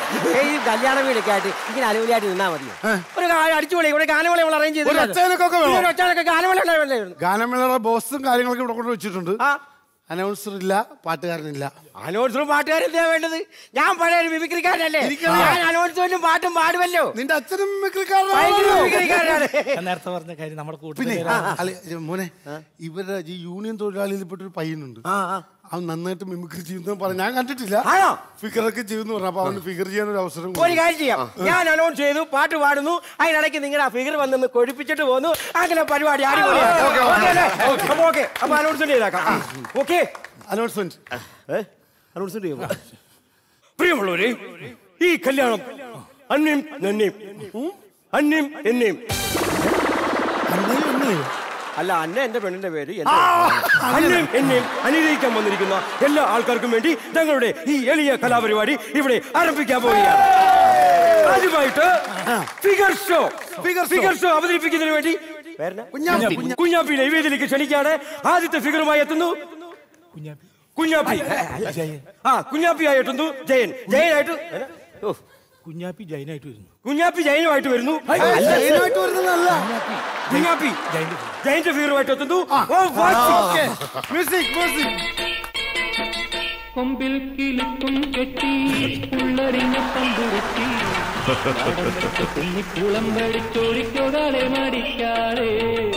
ഈ കല്യാണ വീടൊക്കെ ആയിട്ട് ഇങ്ങനെ അലുവലിയായിട്ട് നിന്നാ മതിയോ ഒരു ഗാ- അടിച്ചുപൊളി ഒരു ഗാനമേള നമ്മൾ അറേഞ്ച് ഒരു ഒച്ചയിലൊക്കെ വേണോ? ഒരു ഒച്ചയിലൊക്കെ ഗാനമേള ഉണ്ടാവില്ലേ? ഗാനമേളയുടെ ബോസും കാര്യങ്ങളൊക്കെ ഇവിടെ കൊണ്ട് വെച്ചിട്ടുണ്ട് ആ അനൗൺസർ ഇല്ല പാട്ടുകാരനില്ല അനൗൺസറും പാട്ടുകാരെന്താ വേണ്ടത് ഞാൻ പഴയ ഒരു മിമിക്രിക്കാരനല്ലേ ഇരിക്കണം. ഞാൻ അനൗൺസ്മെന്റും പാട്ടും പാടുമല്ലോ നിന്റെ അച്ഛനും ഭയങ്കര മിമിക്രിക്കാരനാണല്ലോ. മിമിക്രിക്കാരനാണ് ഞാൻ നേരത്തെ പറഞ്ഞ കാര്യം നമ്മുടെ പിന്നെ കൂട്ടത്തിൽ ആ, അല്ല, ഇത് മോനെ ഇവരുടെ ഈ യൂണിയൻ തൊഴിലാളിയിൽപ്പെട്ട ഒരു പയ്യനുണ്ട് അവൻ നന്നായിട്ട് മിമിക്രി ചെയ്യുന്ന പറഞ്ഞു ഞാൻ കണ്ടിട്ടില്ല ആണോ? ഫിഗറൊക്കെ ചെയ്യുന്നു പറഞ്ഞു അപ്പൊ അവന് ഫിഗർ ചെയ്യാൻ ഒരു അവസരം ഒരു കൊടുത്തു. കാര്യം ചെയ്യാം ഞാൻ അനൗൺസ് ചെയ്തു പാട്ട് പാടുന്നു അതിനിടയ്ക്ക് നിങ്ങളുടെ ആ ഫിഗർ വന്നൊന്ന് കൊഴിപ്പിച്ചിട്ട് പോന്നു അങ്ങനെ പരിപാടി അടിപൊളിയാണ് ഓക്കേ അല്ലേ? അപ്പൊ ഓക്കെ അപ്പൊ അനൗൺസ്മെന്റ് ചെയ്താക്കാം ഓക്കെ അനൗൺസ്മെന്റ് അനൗൺസ്മെന്റ് ചെയ്യുമോ പ്രിയമുള്ളവരെ ഈ കല്യാണം അന്യം നന്യം അന്യം എന്നെയും അന്നേയും എന്നെയും. അല്ല അന്ന എന്റെ പെണ്ണിന്റെ പേര് എന്റെ അന്യം എന്നെയും അനുഗ്രഹിക്കാൻ വന്നിരിക്കുന്ന എല്ലാ ആൾക്കാർക്കും വേണ്ടി ഞങ്ങളുടെ ഈ എളിയ കലാപരിപാടി ഇവിടെ ആരംഭിക്കാൻ പോവുകയാണ് ആദ്യമായിട്ട് ഫിഗർ ഷോ ഫിഗർ ഷോ അവതരിപ്പിക്കുന്നതിന് വേണ്ടി കുഞ്ഞാപ്പി, കുഞ്ഞാ- കുഞ്ഞാപ്പി ലൈവേദിലേക്ക് ക്ഷണിക്കാണ് ആദ്യത്തെ ഫിഗറുമായി എത്തുന്നു കുഞ്ഞാപ്പി ആ കുഞ്ഞാപ്പിയായി എത്തുന്നു ജയൻ ജയനായിട്ട് ഓ, കുഞ്ഞാപ്പി ജൈനായിട്ട് വരുന്നു കുഞ്ഞാപ്പി ജയനുമായിട്ട് വരുന്നു ജയിലുമായിട്ട് വരുന്നതല്ല കുഞ്ഞാപ്പി ജയന്റെ ഫിഗറുമായിട്ട് എത്തുന്നു ഓ, വാച്ച്. മ്യൂസിക് മ്യൂസിക് കൊമ്പിൽ കിലുക്കും കെട്ടി പുള്ളറിഞ്ഞ തമ്പുരുത്തി കുഞ്ഞിക്കുളം വടിച്ചോടിക്കോടാലെ മടിക്കാതെ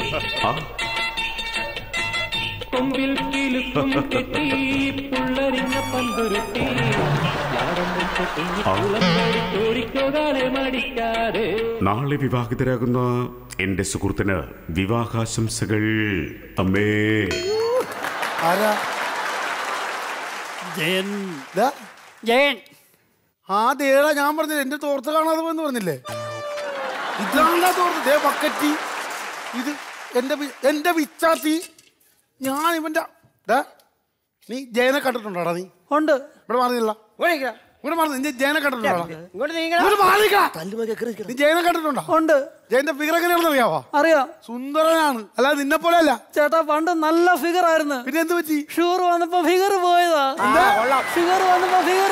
കൊമ്പിൽ കിലുക്കും കെട്ടി പുള്ളറിഞ്ഞ പന്തുരുത്തി കുഞ്ഞിക്കുളം വടിച്ചോടിക്കോടാലെ മടിക്കാതെ നാളെ വിവാഹിതരാകുന്ന എന്റെ സുഹൃത്തിന് വിവാഹാശംസകൾ അമ്മേ ആരാ ജയൻ ദാ, ജയൻ ആ ദേടാ ഞാൻ പറഞ്ഞില്ല എന്റെ തോർത്ത് കാണാതെ പോയെന്ന് പറഞ്ഞില്ലേ ഇതാണ്ടാ തോർത്ത് ദേ ബക്കറ്റി ഇത് എന്റെ വി- എന്റെ വിച്ചാത്തി ഞാൻ ഇവന്റെ ദാ, നീ ജയനെ കണ്ടിട്ടുണ്ടോടാ നീ ഉണ്ട് ഇവിടെ മാറിയില്ല ഓടിക്ക. ഇവിടെ മാറി നീ ജയനെ കണ്ടിട്ടുണ്ടോടാ ഇങ്ങോട്ട് നീങ്ങടാ. ഇവിടെ മാറിക്ക നീ ജയനെ കണ്ടിട്ടുണ്ടോ ഉണ്ട് ജയന്റെ ഫിഗർ എങ്ങനെയാണെന്ന് അറിയാവോ അറിയാം സുന്ദരനാണ് അല്ലാതെ നിന്നെ പോലെ അല്ല ചേട്ടാ പണ്ട് നല്ല ഫിഗർ ആയിരുന്നു പിന്നെ എന്ത് പറ്റി ഷുഗർ വന്നപ്പോ ഫിഗർ പോയതാ ഷുഗർ വന്നപ്പോ ഫിഗർ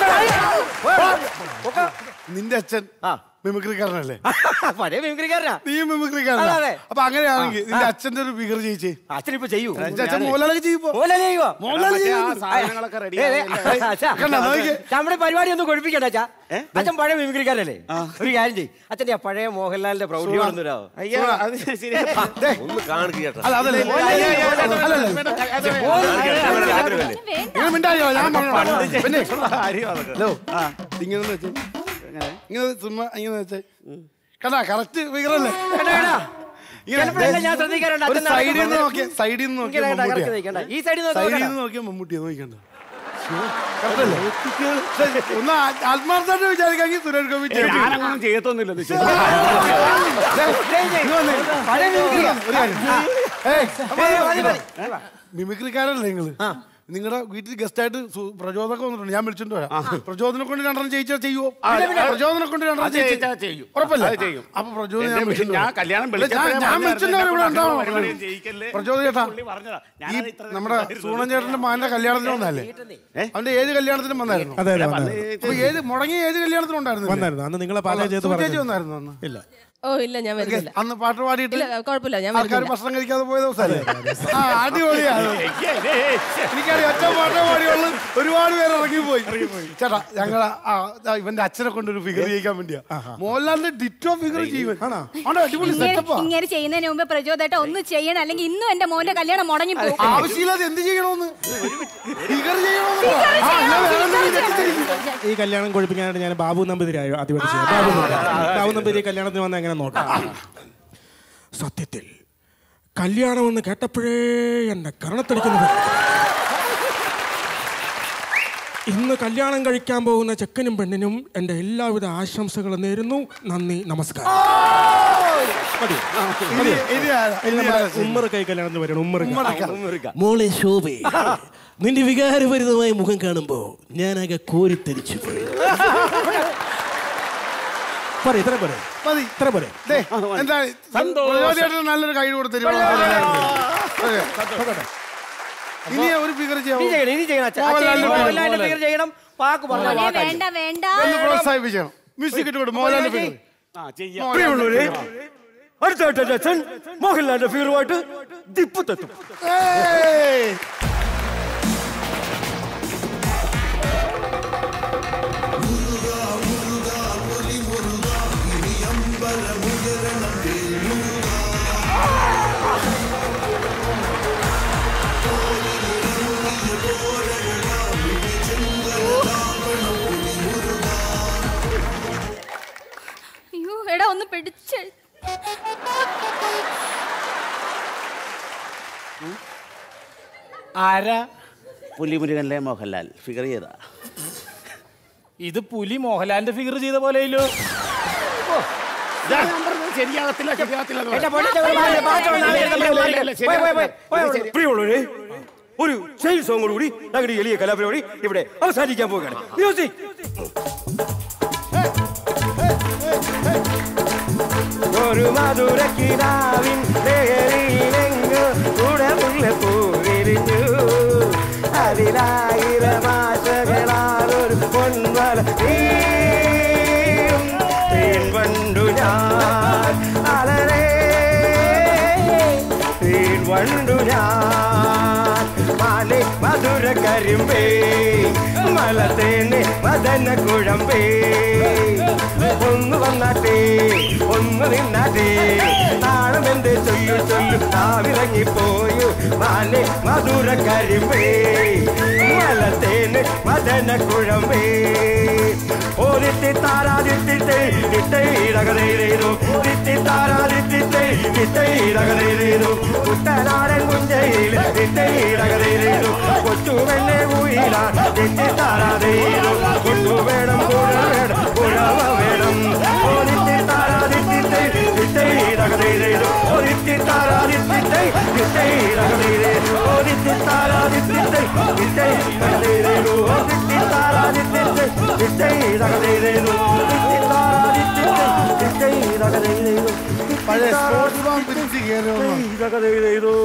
പോയി നിന്റെ അച്ഛൻ ആ. മിമിക്രിക്കാരനല്ലേ പഴയ മിമിക്രിക്കാരനാ നീ അതെ, മിമിക്രിക്കാരനാ അതെ. അപ്പൊ അങ്ങനെയാണെങ്കിൽ നിന്റെ അച്ഛന്റെ ഒരു ഫിഗർ ചെയ്യിച്ചേ അച്ഛനിപ്പോ ചെയ്യൂ നിന്റെ അച്ഛൻ മോലാളൊക്കെ ചെയ്യുമ്പോ പോലെ ചെയ്യുവോ മോലാളി മറ്റേ ആ ചെയ്യുന്നു. സാധനങ്ങളൊക്കെ റെഡി ഏ, ഏ, അച്ഛാ. കണ്ടോ, നോക്കിക്കേ. നമ്മുടെ പരിപാടി ഒന്നും കൊഴിപ്പിക്കണ്ട അച്ഛാ അച്ഛൻ പഴയ മിമിക്രിക്കാരല്ലേ ഒരു കാര്യം ചെയ്യും അച്ഛന്റെ ആ പഴയ മോഹൻലാലിന്റെ പ്രൗഢി കൊണ്ടുവരാവോ അയ്യോ അത് ശരി ഒന്ന് കാണിക്കുക അല്ല അതല്ലേ ഇങ്ങനെ മിണ്ടാതിരിക്കോ, ഞാൻ പറഞ്ഞോളാം. പിന്നെ ഹലോ ഇങ്ങനെ വെച്ചേ ഇങ്ങനെ ചുമ്മാ ഇങ്ങനെ വെച്ചേ കണ്ടാ കറക്റ്റ് ഫിഗറല്ലേ ചിലപ്പോഴെല്ലാം ഞാൻ ശ്രദ്ധിക്കാറുണ്ട് ഒരു അച്ഛൻ സൈഡിൽ നിന്ന് നടക്കുമ്പോൾ നോക്കിയ സൈഡിൽ നിന്ന് നോക്കിയ ഇങ്ങനെ കണ്ടാ മമ്മൂട്ടിയാ. correct നിൽക്കണ്ട. ഈ സൈഡിൽ നിന്ന് സൈഡിൽ നോക്കണ്ട. നിന്ന് നോക്കിയ മമ്മൂട്ടിയെ നോക്കിക്കണ്ട കറക്റ്റല്ലേ? ഒന്ന് ആ- ആത്മാർത്ഥമായിട്ട് വിചാരിക്കാമെങ്കിൽ സുരേഷ് ഗോപി ചെയ്യും. ഞാനങ്ങൊന്നും ചെയ്യത്തൊന്നുമില്ല ഇത് ശരി. ഇങ്ങ് വന്നേ. പഴയ മിമിക്രിയാ. ഒരു കാര്യം. ഏയ്, ഏയ്, മതി, മതി. മിമിക്രിക്കാരല്ലേ നിങ്ങള് നിങ്ങളുടെ വീട്ടിൽ ഗസ്റ്റ് ആയിട്ട് സു- പ്രചോദനമൊക്കെ വന്നിട്ടുണ്ട് ഞാൻ വിളിച്ചിട്ട് വരാം പ്രചോദനം കൊണ്ട് രണ്ടെണ്ണം ജയിച്ചാൽ ചെയ്യുവോ പ്രചോദനം കൊണ്ട് രണ്ടെണ്ണം അത് ജയിച്ചാൽ ചെയ്യിച്ചാ ചെയ്യും. ഉറപ്പല്ലേ അത് ചെയ്യും. അപ്പൊ പ്രചോദനം എന്നെ ഞാൻ വിളിച്ചിട്ട് ഞാൻ വരാം. കല്യാണം ഇല്ല, വിളിച്ചപ്പോഴേ ഞാൻ- ഞാൻ പറഞ്ഞതാ, വിളിച്ചിട്ട് എന്നെ ഇവിടെ കൊണ്ട് ഉണ്ടാവണം. പരിപാടിയും ചെയ്യിക്കല്ലേ. പ്രചോദനം ചേട്ടാ പുള്ളി പറഞ്ഞതാ. ഈ ഞാനത് ഇത്ര നമ്മുടെ സൂണൻ ചേട്ടന്റെ മകന്റെ കല്യാണത്തിന് വന്നല്ലേ അവന്റെ ഏത് കല്യാണത്തിനും വന്നായിരുന്നു അതെ അതെ വന്നായിരുന്നു. അപ്പൊ ഏത് മുടങ്ങിയ ഏത് കല്യാണത്തിനും ഉണ്ടായിരുന്നു വന്നായിരുന്നു അന്ന് നിങ്ങളെ പാചകം ചെയ്ത് ചേച്ചി പറഞ്ഞു വന്നായിരുന്നു അന്ന് ഇല്ല ഓ ഇല്ല ഞാൻ വരുന്നില്ല അന്ന് പാട്ട് പാടിയിട്ട് ഇല്ല കുഴപ്പമില്ല ഞാൻ ആൾക്കാർ വരുന്നില്ല ഭക്ഷണം കഴിക്കാതെ പോയ ദിവസമല്ലേ ആ അടിപൊളിയാണ് എനിക്കറിയാം ഒറ്റ പാട്ടേ പാടിയുള്ളൂ ഒരുപാട് പേര് ഇറങ്ങിപ്പോയി ചേട്ടാ ഞങ്ങളെ ആ, ദാ ഇവന്റെ അച്ഛനെ കൊണ്ടൊരു ഫിഗർ ചെയ്യിക്കാൻ വേണ്ടിയാ മോഹൻലാലിന്റെ ഡിറ്റോ ഫിഗർ ചെയ്യും ആണോ അടിപൊളി സെറ്റപ്പാ ഇങ്ങനെ ചെയ്യുന്നതിന് മുമ്പ് പ്രചോദനം ഒന്ന് ചെയ്യണം അല്ലെങ്കിൽ ഇന്നും എന്റെ മോന്റെ കല്യാണം മുടങ്ങി പോകും ആവശ്യമില്ലാതെ എന്ത് ചെയ്യണമെന്ന് ഫിഗർ ചെയ്യണമെന്ന് പറ. ആ, ഞാൻ വേറെ എന്തെങ്കിലും തെറ്റിദ്ധരിക്കും. ഈ കല്യാണം കൊഴിപ്പിക്കാനായിട്ട് ഞാൻ ബാബു നമ്പൂതിരിയായോ ആദ്യമായിട്ട് ചെയ്യാം ബാബു നമ്പൂതിരി. ബാബു നമ്പൂതിരി കല്യാണത്തിന് വന്ന് എങ്ങനെ നോക്കാം സത്യത്തിൽ കല്യാണമെന്ന് കേട്ടപ്പോഴേ എന്നെ കരണത്തടിക്കുന്നത് ഇന്ന് കല്യാണം കഴിക്കാൻ പോകുന്ന ചെക്കനും പെണ്ണിനും എൻ്റെ എല്ലാവിധ ആശംസകളും നേരുന്നു നന്ദി നമസ്കാരം മതി. ഇനി- ഇനി ആരാ? ഇനി ഇനി നമ്മുടെ ആരാ? ഉമ്മർ കൈ കല്യാണത്തിന് വരണം ഉമ്മർ ഉമ്മറക്ക. മോളെ ശോഭേ നിന്റെ വികാരഭരിതമായ മുഖം കാണുമ്പോ ഞാനാകെ കോരിത്തരിച്ചു പോയി പോരെ ഇത്ര പോരെ മതി ഇത്ര പോരെ ദേ, എന്താ പ്രചോദനേട്ടന് നല്ലൊരു കൈ കൊടുത്തിരി ഇനി ഒരു ഫിഗർ ഇനി ചെയ്യാമോ ചെയ്യണം ഇനി ചെയ്യണം അച്ഛാ. അച്ഛൻ ഇനി മോഹൻലാലിന്റെ മോഹൻലാലിന്റെ ഫിഗർ ചെയ്യണം വാക്ക് പറഞ്ഞ മോനെ, വാക്കായി വേണ്ട വേണ്ട ഒന്ന് പ്രോത്സാഹിപ്പിക്കണം മ്യൂസിക് ഇട്ട് കൊടുക്കും മോഹൻലാലിന്റെ ഫിഗർ ആ ചെയ്യാം പ്രിയമുള്ളവരെ അടുത്തായിട്ട് എന്റെ അച്ഛൻ മോഹൻലാലിന്റെ ഫീറുമായിട്ട് ദിപ്പുത്തെത്തും ഏയ്! അയ്യോ എടാ ഒന്ന് പിടിച്ച് ആരാ പുലിമുരുകനിലെ മോഹൻലാൽ ഫിഗർ ചെയ്താ ഇത് പുലി മോഹൻലാലിന്റെ ഫിഗർ ചെയ്ത പോലെയല്ലോ ഇതാ ഞാൻ പറഞ്ഞത് ശരിയാകത്തില്ല ശരിയാകത്തില്ല എന്ന് എന്റെ പറഞ്ഞു. പൊന്നേ, ഒരു മാറി, ബാക്കി ഒന്ന് ആലോചിച്ച് നമ്മൾ മാറി. ഇല്ല, ഇല്ല, പോയി, പോയി, പോയി, പോയി, ശരി. പോയി. പ്രിയമുള്ളവരെ ഒരു ചെയിൻ സോങ്ങോട് കൂടി ഞങ്ങളുടെ ഈ എളിയ കലാപരിപാടി ഇവിടെ അവസാനിക്കാൻ പോവുകയാണ് മ്യൂസിക് ഒരു മധുരക്കിനാവിൻ ലഹരിയിലെങ്ങ് കുടമുള്ള പൂവിരിഞ്ഞു അതിലായിരം ആശകളാലൊരു പൊൻവല നീയും തേൻ വണ്ടു ഞാൻ അലരേ തേൻ വണ്ടു ഞാൻ മാലെ മധുര കരിമ്പേ മലത്തേനെ മദന കുഴമ്പേ ഒന്ന് വന്നാട്ടേ ഒന്ന് നിന്നാട്ടേ നാണം എന്ത് ചൊല്ലു ചൊല്ലു നാവിറങ്ങിപ്പോയു മാലെ മധുര കരിമ്പേ മലത്തേന് മദന കുഴമ്പേ ഓരിത്തി താരാദിത്തിത്തെ ഇട്ടയിടകതയിലേതു തിത്തി താരാദിത്തിത്തെ ഇട്ടയിടകതയിലേതു കുട്ടനാടൻ കുഞ്ചയിൽ ഇട്ടയിടകതയിലേതു കൊച്ചുവെണ്ണെ ഊയില തെറ്റി താരാതയിലു കൊണ്ടു വേണം കുഴ വേണം കുഴവ വേണം ഓരിത്തി താരാദിത്തിത്തെ ഇട്ടയിടകതയിലേതു ഓരിത്തി താരാദിത്തിത്തെ ഇട്ടയിടകതയിലേതു ഓരിത്തി താരാദിത്തിത്തെ ഇട്ടയിടകതയിലേതു ഓരിത്തി താരാദിത്തിത്തെ ഇട്ടയിടകതയിലേതു ഓരിത്തി താരാദിത്തിത്തെ ഇട്ടയിടകതയിലേതു പഴയ സ്പോർട്സ് ബാം പിരിച്ച് കയറി വന്നു. ഇടകതയിലേതു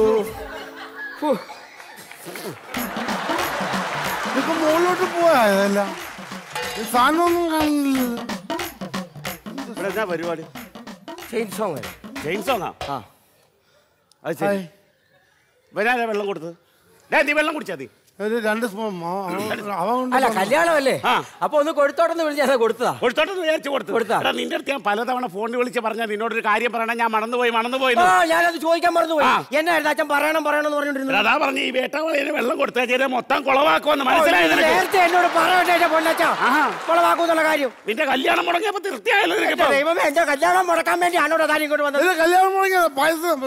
ഇതിപ്പോ മുകളിലോട്ട് പോവാ ഇതെല്ലാം ഈ സാധനമൊന്നും കാണുന്നില്ല ഇവിടെ എന്നാ പരിപാടി ചെയിൻ സോങ് ജെയിൻ സോങ്ങാ ആ അത് ശരി വരാനാ വെള്ളം കൊടുത്തത് ഡാ, നീ വെള്ളം കുടിച്ചാ നീ ഒരു രണ്ട് സ്പൂൺ അവൻ കൊണ്ട് അല്ല തന്നു. കല്യാണമല്ലേ ആ. അപ്പൊ ഒന്ന് കൊടുത്തോട്ടെന്ന് വിളിച്ചാൽ കൊടുത്തതാ കൊടുത്തോട്ടെന്ന് വിചാരിച്ചു കൊടുത്തു കൊടുത്താ? എടാ, നിന്റെ അടുത്ത് ഞാൻ പലതവണ ഫോണിൽ വിളിച്ച് പറഞ്ഞാൽ നിന്നോടൊരു കാര്യം പറയണ ഞാൻ മറന്നുപോയി മറന്നുപോയി ആ ഞാനത് ചോദിക്കാൻ മറന്നുപോയി ആ. എന്നായിരുന്നു അച്ഛൻ പറയണം പറയണം എന്ന് പറഞ്ഞോണ്ടിരുന്നു അതാ പറഞ്ഞ ഈ വേട്ടവളയിന് വെള്ളം കൊടുത്താൽ ചെയ്ത മൊത്തം കുളവാക്കുമെന്ന് മനസ്സിലായി നിനക്ക്? നേരത്തെ എന്നോട് പറയട്ടെ പൊന്നച്ച ആഹാ. കൊളവാക്കൂന്നുള്ള കാര്യം നിന്റെ കല്യാണം മുടങ്ങിയപ്പോ തീർച്ചയായല്ലോ എന്റെ നിനക്കിപ്പോ ദൈവമേ എന്റെ കല്യാണം മുടക്കാൻ വേണ്ടി ആണോട് താൻ ഇങ്ങോട്ട് വന്നത് ഇത് കല്യാണം മുടങ്ങിയ പായസം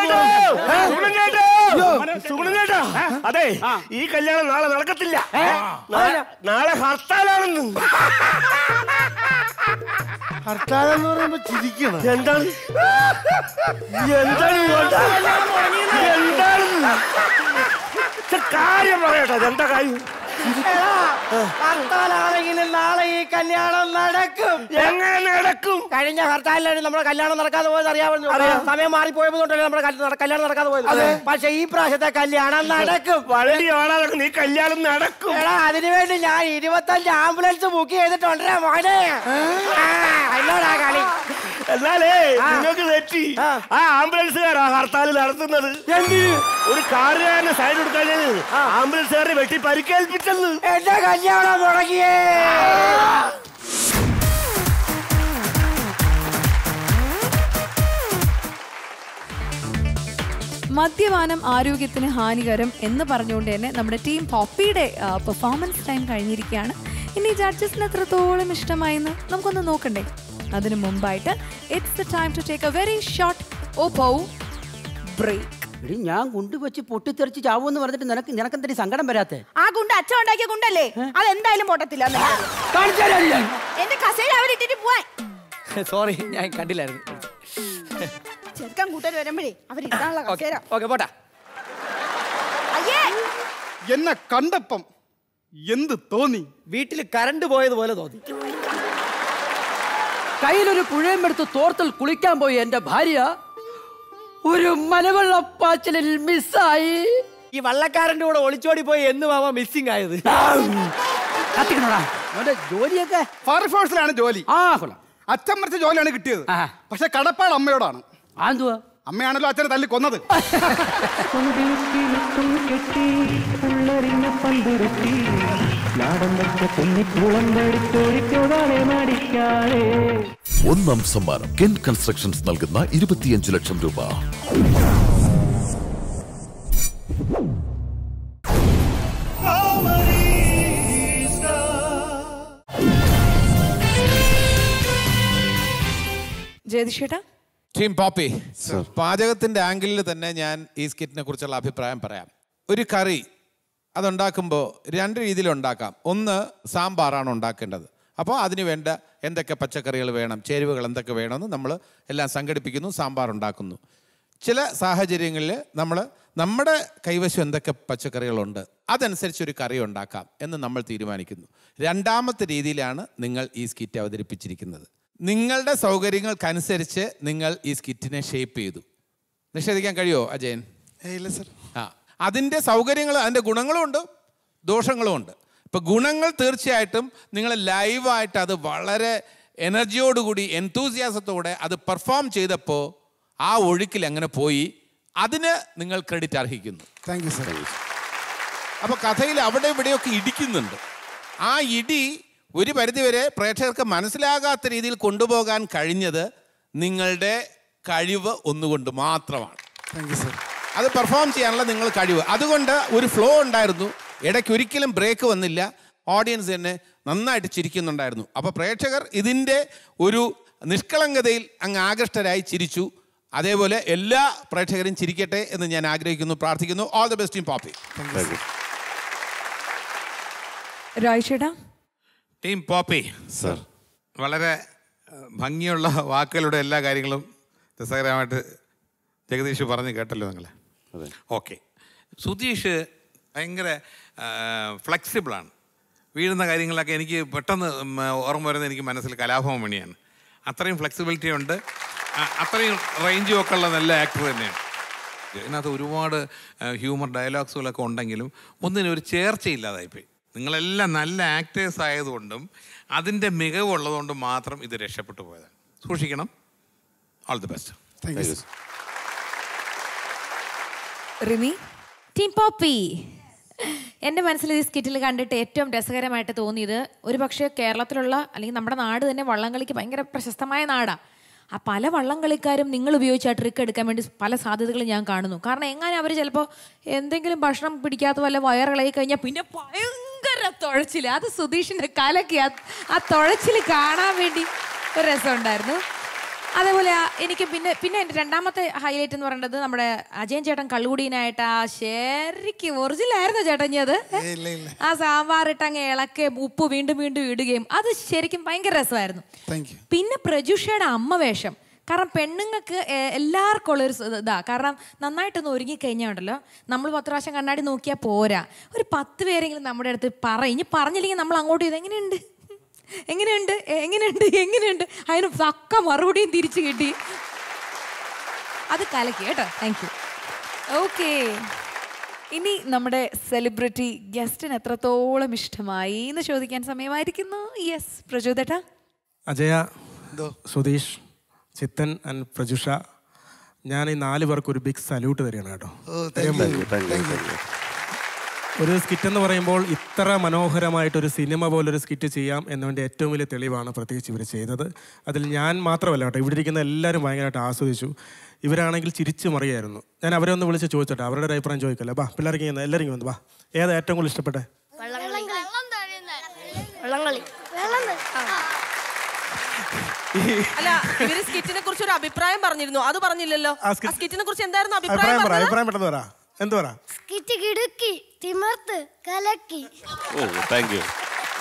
അതെ ആ. ഈ കല്യാണം നാളെ നടക്കത്തില്ല നാളെ- നാളെ ഹർത്താലാണെന്ന് ഹർത്താലെന്ന് പറയുമ്പോ ചിരിക്കണം എന്താണ് എന്താണ് ഇങ്ങോട്ട്? എന്താണ് ഇത് കാര്യം പറയട്ടെ എന്താ കാര്യം ഹർത്താലാണെങ്കിലും നാളെ ഈ കല്യാണം നടക്കും എങ്ങനെ നടക്കും കഴിഞ്ഞ ഹർത്താലിലാണ് നമ്മുടെ കല്യാണം നടക്കാതെ പോയത് അറിയാവുന്ന സമയം മാറിപ്പോയതുകൊണ്ടല്ലേ നമ്മുടെ കല്യ- നട- കല്യാണം നടക്കാതെ പോയത് പക്ഷെ ഈ പ്രാവശ്യത്തെ കല്യാണം നടക്കും വളരെ നീ കല്യാണം നടക്കും എടാ അതിനുവേണ്ടി ഞാൻ ഇരുപത്തഞ്ച് ആംബുലൻസ് ബുക്ക് ചെയ്തിട്ടുണ്ട് മോനെ ആ, എന്നോടാ കളി എന്നാലേ നിങ്ങൾക്ക് തെറ്റി ആ ആംബുലൻസുകാരാ ഹർത്താൽ നടത്തുന്നത് ഒരു കാറുകാരന് സൈഡ് കൊടുക്കാൻ ആംബുലൻസുകാരെ വെട്ടി പരിക്കേൽപ്പിച്ചെന്ന് എന്റെ കല്യാണം മുടങ്ങിയേ മദ്യപാനം ആരോഗ്യത്തിന് ഹാനികരം എന്ന് പറഞ്ഞുകൊണ്ട് തന്നെ നമ്മുടെ ടീം പോപ്പിയുടെ പെർഫോമൻസ് ടൈം കഴിഞ്ഞിരിക്കുകയാണ് ഇനി ജഡ്ജസിന് എത്രത്തോളം ഇഷ്ടമായെന്ന് നമുക്കൊന്ന് നോക്കണ്ടേ അതിനു മുമ്പായിട്ട് it's the time to take a very short Oppo break എടി ഞാൻ കൊണ്ടുവച്ച് പൊട്ടിത്തെറിച്ച് ചാവൂന്ന് പറഞ്ഞിട്ട് നിനക്ക് നിനക്കെന്തിനു സങ്കടം വരാത്തെ ആ ഗുണ്ട അച്ഛൻ ഉണ്ടാക്കിയ ഗുണ്ടല്ലേ അതെന്തായാലും പൊട്ടത്തില്ല എന്റെ കസേര അവരിട്ടിട്ട് പോവാൻ സോറി ഞാൻ കണ്ടില്ലായിരുന്നു ചെറുക്കൻ കൂട്ടർ വരുമ്പോഴേ അവരിട്ടാനുള്ള കസേര ഓക്കെ പോട്ടാ അയ്യേ എന്നെ കണ്ടപ്പം എന്ത് തോന്നി വീട്ടിൽ കറണ്ട് പോയതുപോലെ തോന്നി കയ്യിലൊരു പുഴയും എടുത്ത് തോർത്തിൽ കുളിക്കാൻ പോയി എന്റെ ഭാര്യ ഒരു മലവെള്ളപ്പാച്ചിലിൽ മിസ്സായി ഈ വള്ളക്കാരന്റെ കൂടെ ഒളിച്ചോടി പോയി എന്ന് മാമ മിസ്സിംഗ് ആയത് കത്തിക്കണോടാ അവന്റെ ജോലിയൊക്കെ ഫയർഫോഴ്സിലാണ് ജോലി ആ കൊള്ളാം അച്ഛൻ മറിച്ച ജോലിയാണ് കിട്ടിയത് പക്ഷെ കടപ്പാട് അമ്മയോടാണ് ആന്തുവാ അമ്മയാണല്ലോ അച്ഛനെ തല്ലി കൊന്നത് കെട്ടി ഉള്ളറിഞ്ഞ പന്തുരുത്തി നാടൻ വെച്ച കുന്നിക്കുളം തടിച്ചോടിക്കോകാളെ മാടിക്കാളെ ഒന്നാം സമ്മാനം കെൻ കൺസ്ട്രക്ഷൻസ് നൽകുന്ന ഇരുപത്തിയഞ്ച് ലക്ഷം രൂപ ജയതിഷേട്ടാ ടീം പോപ്പി പാചകത്തിന്റെ ആംഗിളിൽ തന്നെ ഞാൻ ഈ സ്കിറ്റിനെ കുറിച്ചുള്ള അഭിപ്രായം പറയാം ഒരു കറി അതുണ്ടാക്കുമ്പോൾ രണ്ട് രീതിയിൽ ഉണ്ടാക്കാം ഒന്ന് സാമ്പാറാണ് ഉണ്ടാക്കേണ്ടത് അപ്പോൾ അതിന് വേണ്ട എന്തൊക്കെ പച്ചക്കറികൾ വേണം ചേരുവകൾ എന്തൊക്കെ വേണമെന്ന് നമ്മൾ എല്ലാം സംഘടിപ്പിക്കുന്നു സാമ്പാർ ഉണ്ടാക്കുന്നു ചില സാഹചര്യങ്ങളിൽ നമ്മൾ നമ്മുടെ കൈവശം എന്തൊക്കെ പച്ചക്കറികളുണ്ട് അതനുസരിച്ച് ഒരു കറി ഉണ്ടാക്കാം എന്ന് നമ്മൾ തീരുമാനിക്കുന്നു രണ്ടാമത്തെ രീതിയിലാണ് നിങ്ങൾ ഈ സ്കിറ്റ് അവതരിപ്പിച്ചിരിക്കുന്നത് നിങ്ങളുടെ സൗകര്യങ്ങൾക്കനുസരിച്ച് നിങ്ങൾ ഈ സ്കിറ്റിനെ ഷേപ്പ് ചെയ്തു നിഷേധിക്കാൻ കഴിയുമോ അജയൻ ഇല്ല സർ ആ അതിൻ്റെ സൗകര്യങ്ങൾ അതിൻ്റെ ഗുണങ്ങളും ഉണ്ട് ദോഷങ്ങളും ഉണ്ട് ഇപ്പം ഗുണങ്ങൾ തീർച്ചയായിട്ടും നിങ്ങൾ ലൈവായിട്ട് അത് വളരെ എനർജിയോടുകൂടി എൻതൂസിയാസത്തോടെ അത് പെർഫോം ചെയ്തപ്പോൾ ആ ഒഴുക്കിൽ അങ്ങനെ പോയി അതിന് നിങ്ങൾ ക്രെഡിറ്റ് അർഹിക്കുന്നു താങ്ക് യു സർ അപ്പോൾ കഥയിൽ അവിടെ ഇവിടെയൊക്കെ ഇടിക്കുന്നുണ്ട് ആ ഇടി ഒരു പരിധിവരെ പ്രേക്ഷകർക്ക് മനസ്സിലാകാത്ത രീതിയിൽ കൊണ്ടുപോകാൻ കഴിഞ്ഞത് നിങ്ങളുടെ കഴിവ് ഒന്നുകൊണ്ട് മാത്രമാണ് താങ്ക് യു സർ അത് പെർഫോം ചെയ്യാനുള്ള നിങ്ങൾ കഴിവ് അതുകൊണ്ട് ഒരു ഫ്ലോ ഉണ്ടായിരുന്നു ഇടയ്ക്ക് ഒരിക്കലും ബ്രേക്ക് വന്നില്ല ഓഡിയൻസ് തന്നെ നന്നായിട്ട് ചിരിക്കുന്നുണ്ടായിരുന്നു അപ്പോൾ പ്രേക്ഷകർ ഇതിൻ്റെ ഒരു നിഷ്കളങ്കതയിൽ അങ്ങ് ആകൃഷ്ടരായി ചിരിച്ചു അതേപോലെ എല്ലാ പ്രേക്ഷകരും ചിരിക്കട്ടെ എന്ന് ഞാൻ ആഗ്രഹിക്കുന്നു പ്രാർത്ഥിക്കുന്നു all the best in Poppy രായ്ചേട്ടാ ടീം പോപ്പി സർ വളരെ ഏഹ്, ഭംഗിയുള്ള വാക്കുകളുടെ എല്ലാ കാര്യങ്ങളും രസകരമായിട്ട് ജഗദീഷ് പറഞ്ഞ് കേട്ടല്ലോ നിങ്ങൾ ഓക്കെ സുധീഷ് ഭയങ്കര ഫ്ലെക്സിബിളാണ് വീഴുന്ന കാര്യങ്ങളൊക്കെ എനിക്ക് പെട്ടെന്ന് ഉം, ഓർമ്മ വരുന്നത് എനിക്ക് മനസ്സിൽ കലാഭവൻ മണിയാണ് അത്രയും ഫ്ലെക്സിബിലിറ്റി ഉണ്ട് അ- അത്രയും റേഞ്ചും ഒക്കെ ഉള്ള നല്ല ആക്ടർ തന്നെയാണ് ഇതിനകത്ത് ഒരുപാട് ഹ്യൂമർ ഡയലോഗ്സുകളൊക്കെ ഉണ്ടെങ്കിലും ഒന്നിനും ഒരു ചേർച്ചയില്ലാതായിപ്പോയി നിങ്ങളെല്ലാം നല്ല ആക്ടേഴ്സ് ആയതുകൊണ്ടും അതിൻ്റെ മികവുള്ളതുകൊണ്ടും മാത്രം ഇത് രക്ഷപ്പെട്ടു പോയതാണ് സൂക്ഷിക്കണം all the best thank you sir Rimi team Poppy എൻ്റെ മനസ്സിൽ ഈ സ്കിറ്റിൽ കണ്ടിട്ട് ഏറ്റവും രസകരമായിട്ട് തോന്നിയത് ഒരു പക്ഷേ കേരളത്തിലുള്ള അല്ലെങ്കിൽ നമ്മുടെ നാട് തന്നെ വള്ളംകളിക്ക് ഭയങ്കര പ്രശസ്തമായ നാടാണ് ആ പല വള്ളംകളിക്കാരും നിങ്ങൾ ഉപയോഗിച്ച ആ ട്രിക്ക് എടുക്കാൻ വേണ്ടി പല സാധ്യതകളും ഞാൻ കാണുന്നു കാരണം എങ്ങനെ അവർ ചിലപ്പോൾ എന്തെങ്കിലും ഭക്ഷണം പിടിക്കാത്ത വല്ല വയറിളകി കഴിഞ്ഞാൽ പിന്നെ ഭയങ്കര തുഴച്ചിൽ അത് സുധീഷിൻ്റെ കലക്കി ആ ആ തുഴച്ചിൽ കാണാൻ വേണ്ടി ഒരു രസമുണ്ടായിരുന്നു അതേപോലെ ആ എനിക്ക് പിന്നെ പിന്നെ എൻ്റെ രണ്ടാമത്തെ ഹൈലൈറ്റ് എന്ന് പറയുന്നത് നമ്മുടെ അജയൻ ചേട്ടൻ കള്ളുകുടീനായിട്ട് ആ ശരിക്കും ഒറിജിനലായിരുന്നു ചേട്ടൻ ഇനി അത് ആ സാമ്പാർ ഇട്ട് അങ്ങ് ഇളക്കുകയും ഉപ്പ് വീണ്ടും വീണ്ടും ഇടുകയും അത് ശരിക്കും ഭയങ്കര രസമായിരുന്നു താങ്ക് യു പിന്നെ പ്രജുഷയുടെ അമ്മ വേഷം കാരണം പെണ്ണുങ്ങൾക്ക് എ- എല്ലാവർക്കും ഉള്ളൊരു സ് ഇതാ കാരണം നന്നായിട്ടൊന്ന് ഒരുങ്ങിക്കഴിഞ്ഞാൽ ഉണ്ടല്ലോ നമ്മൾ പത്ത് പ്രാവശ്യം കണ്ണാടി നോക്കിയാൽ പോരാ ഒരു പത്ത് പേരെങ്കിലും നമ്മുടെ അടുത്ത് പറയും ഇനി പറഞ്ഞില്ലെങ്കിൽ നമ്മൾ അങ്ങോട്ട് ചെയ്ത് എങ്ങനെയുണ്ട് എങ്ങനെയുണ്ട് എങ്ങനെയുണ്ട് എങ്ങനെയുണ്ട് അതിന് തക്ക മറുപടിയും തിരിച്ചു കിട്ടി അത് കലക്കി കേട്ടോ താങ്ക് യു ഓക്കെ ഇനി നമ്മുടെ സെലിബ്രിറ്റി ഗസ്റ്റിന് എത്രത്തോളം ഇഷ്ടമായി എന്ന് ചോദിക്കാൻ സമയമായിരിക്കുന്നു യെസ് പ്രചോദേട്ടാ അജയ സുധീഷ് ചിത്തൻ ആൻഡ് പ്രജുഷ ഞാൻ ഈ നാല് പേർക്ക് ഒരു ബിഗ് സല്യൂട്ട് തരികയാണ് കേട്ടോ ഒരു സ്കിറ്റ് എന്ന് പറയുമ്പോൾ ഇത്ര മനോഹരമായിട്ട് ഒരു സിനിമ പോലൊരു സ്കിറ്റ് ചെയ്യാം എന്നതിൻ്റെ ഏറ്റവും വലിയ തെളിവാണ് പ്രത്യേകിച്ച് ഇവർ ചെയ്തത് അതിൽ ഞാൻ മാത്രമല്ല കേട്ടോ ഇവിടെ ഇരിക്കുന്ന എല്ലാവരും ഭയങ്കരമായിട്ട് ആസ്വദിച്ചു ഇവരാണെങ്കിൽ ചിരിച്ചു മറിയായിരുന്നു ഞാൻ അവരെ ഒന്ന് വിളിച്ച് ചോദിച്ചോട്ടെ അവരുടെ ഒരു അഭിപ്രായം ചോദിക്കല്ലേ ബാ പിള്ളേർക്ക് ഇങ്ങനെ എല്ലാവരും ഇങ്ങനെ വന്ന് വാ ഏതാ ഏറ്റവും കൂടുതൽ ഇഷ്ടപ്പെട്ടെ വെള്ളംകളി വെള്ളം അല്ല ഇവര് സ്കിറ്റിനെ കുറിച്ച് ഒരു അഭിപ്രായം പറഞ്ഞിരുന്നു അത് പറഞ്ഞില്ലല്ലോ ആ ആ skit- സ്കിറ്റിനെ കുറിച്ച് എന്തായിരുന്നു അഭിപ്രായം അഭിപ്രായം പറ പറഞ്ഞത് അഭിപ്രായം പെട്ടെന്ന് പറ എന്ത് പറ സ്കിറ്റ് കിടുക്കി തിമർത്ത് കലക്കി ഓ താങ്ക് യു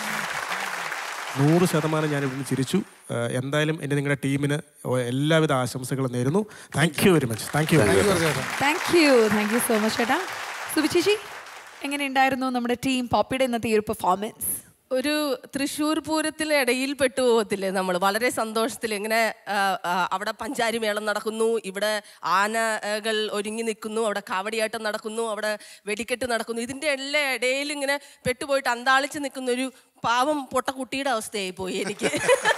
നൂറ് ശതമാനം ഞാൻ ഇവിടുന്ന് ചിരിച്ചു ഏഹ് എന്തായാലും എൻ്റെ നിങ്ങളുടെ ടീമിന് എല്ലാവിധ ആശംസകളും നേരുന്നു thank you very much thank you thank you thank you so much ചേട്ടാ സുബിച്ചേച്ചി എങ്ങനെ ഉണ്ടായിരുന്നു നമ്മുടെ ടീം പോപ്പിയുടെ ഇന്നത്തെ ഈ ഒരു പെർഫോമൻസ് ഒരു തൃശ്ശൂർ പൂരത്തിലെ ഇടയിൽ പെട്ടു പോകത്തില്ലേ നമ്മൾ വളരെ സന്തോഷത്തിൽ ഇങ്ങനെ ആ, ആ, അവിടെ പഞ്ചാരി മേളം നടക്കുന്നു ഇവിടെ ആനകൾ ഒരുങ്ങി നിൽക്കുന്നു അവിടെ കാവടിയാട്ടം നടക്കുന്നു അവിടെ വെടിക്കെട്ട് നടക്കുന്നു ഇതിൻ്റെ എല്ലാ ഇടയിൽ ഇങ്ങനെ പെട്ടുപോയിട്ട് അന്താളിച്ച് നിൽക്കുന്ന ഒരു പാവം പൊട്ട കുട്ടിയുടെ അവസ്ഥയായി പോയി എനിക്ക്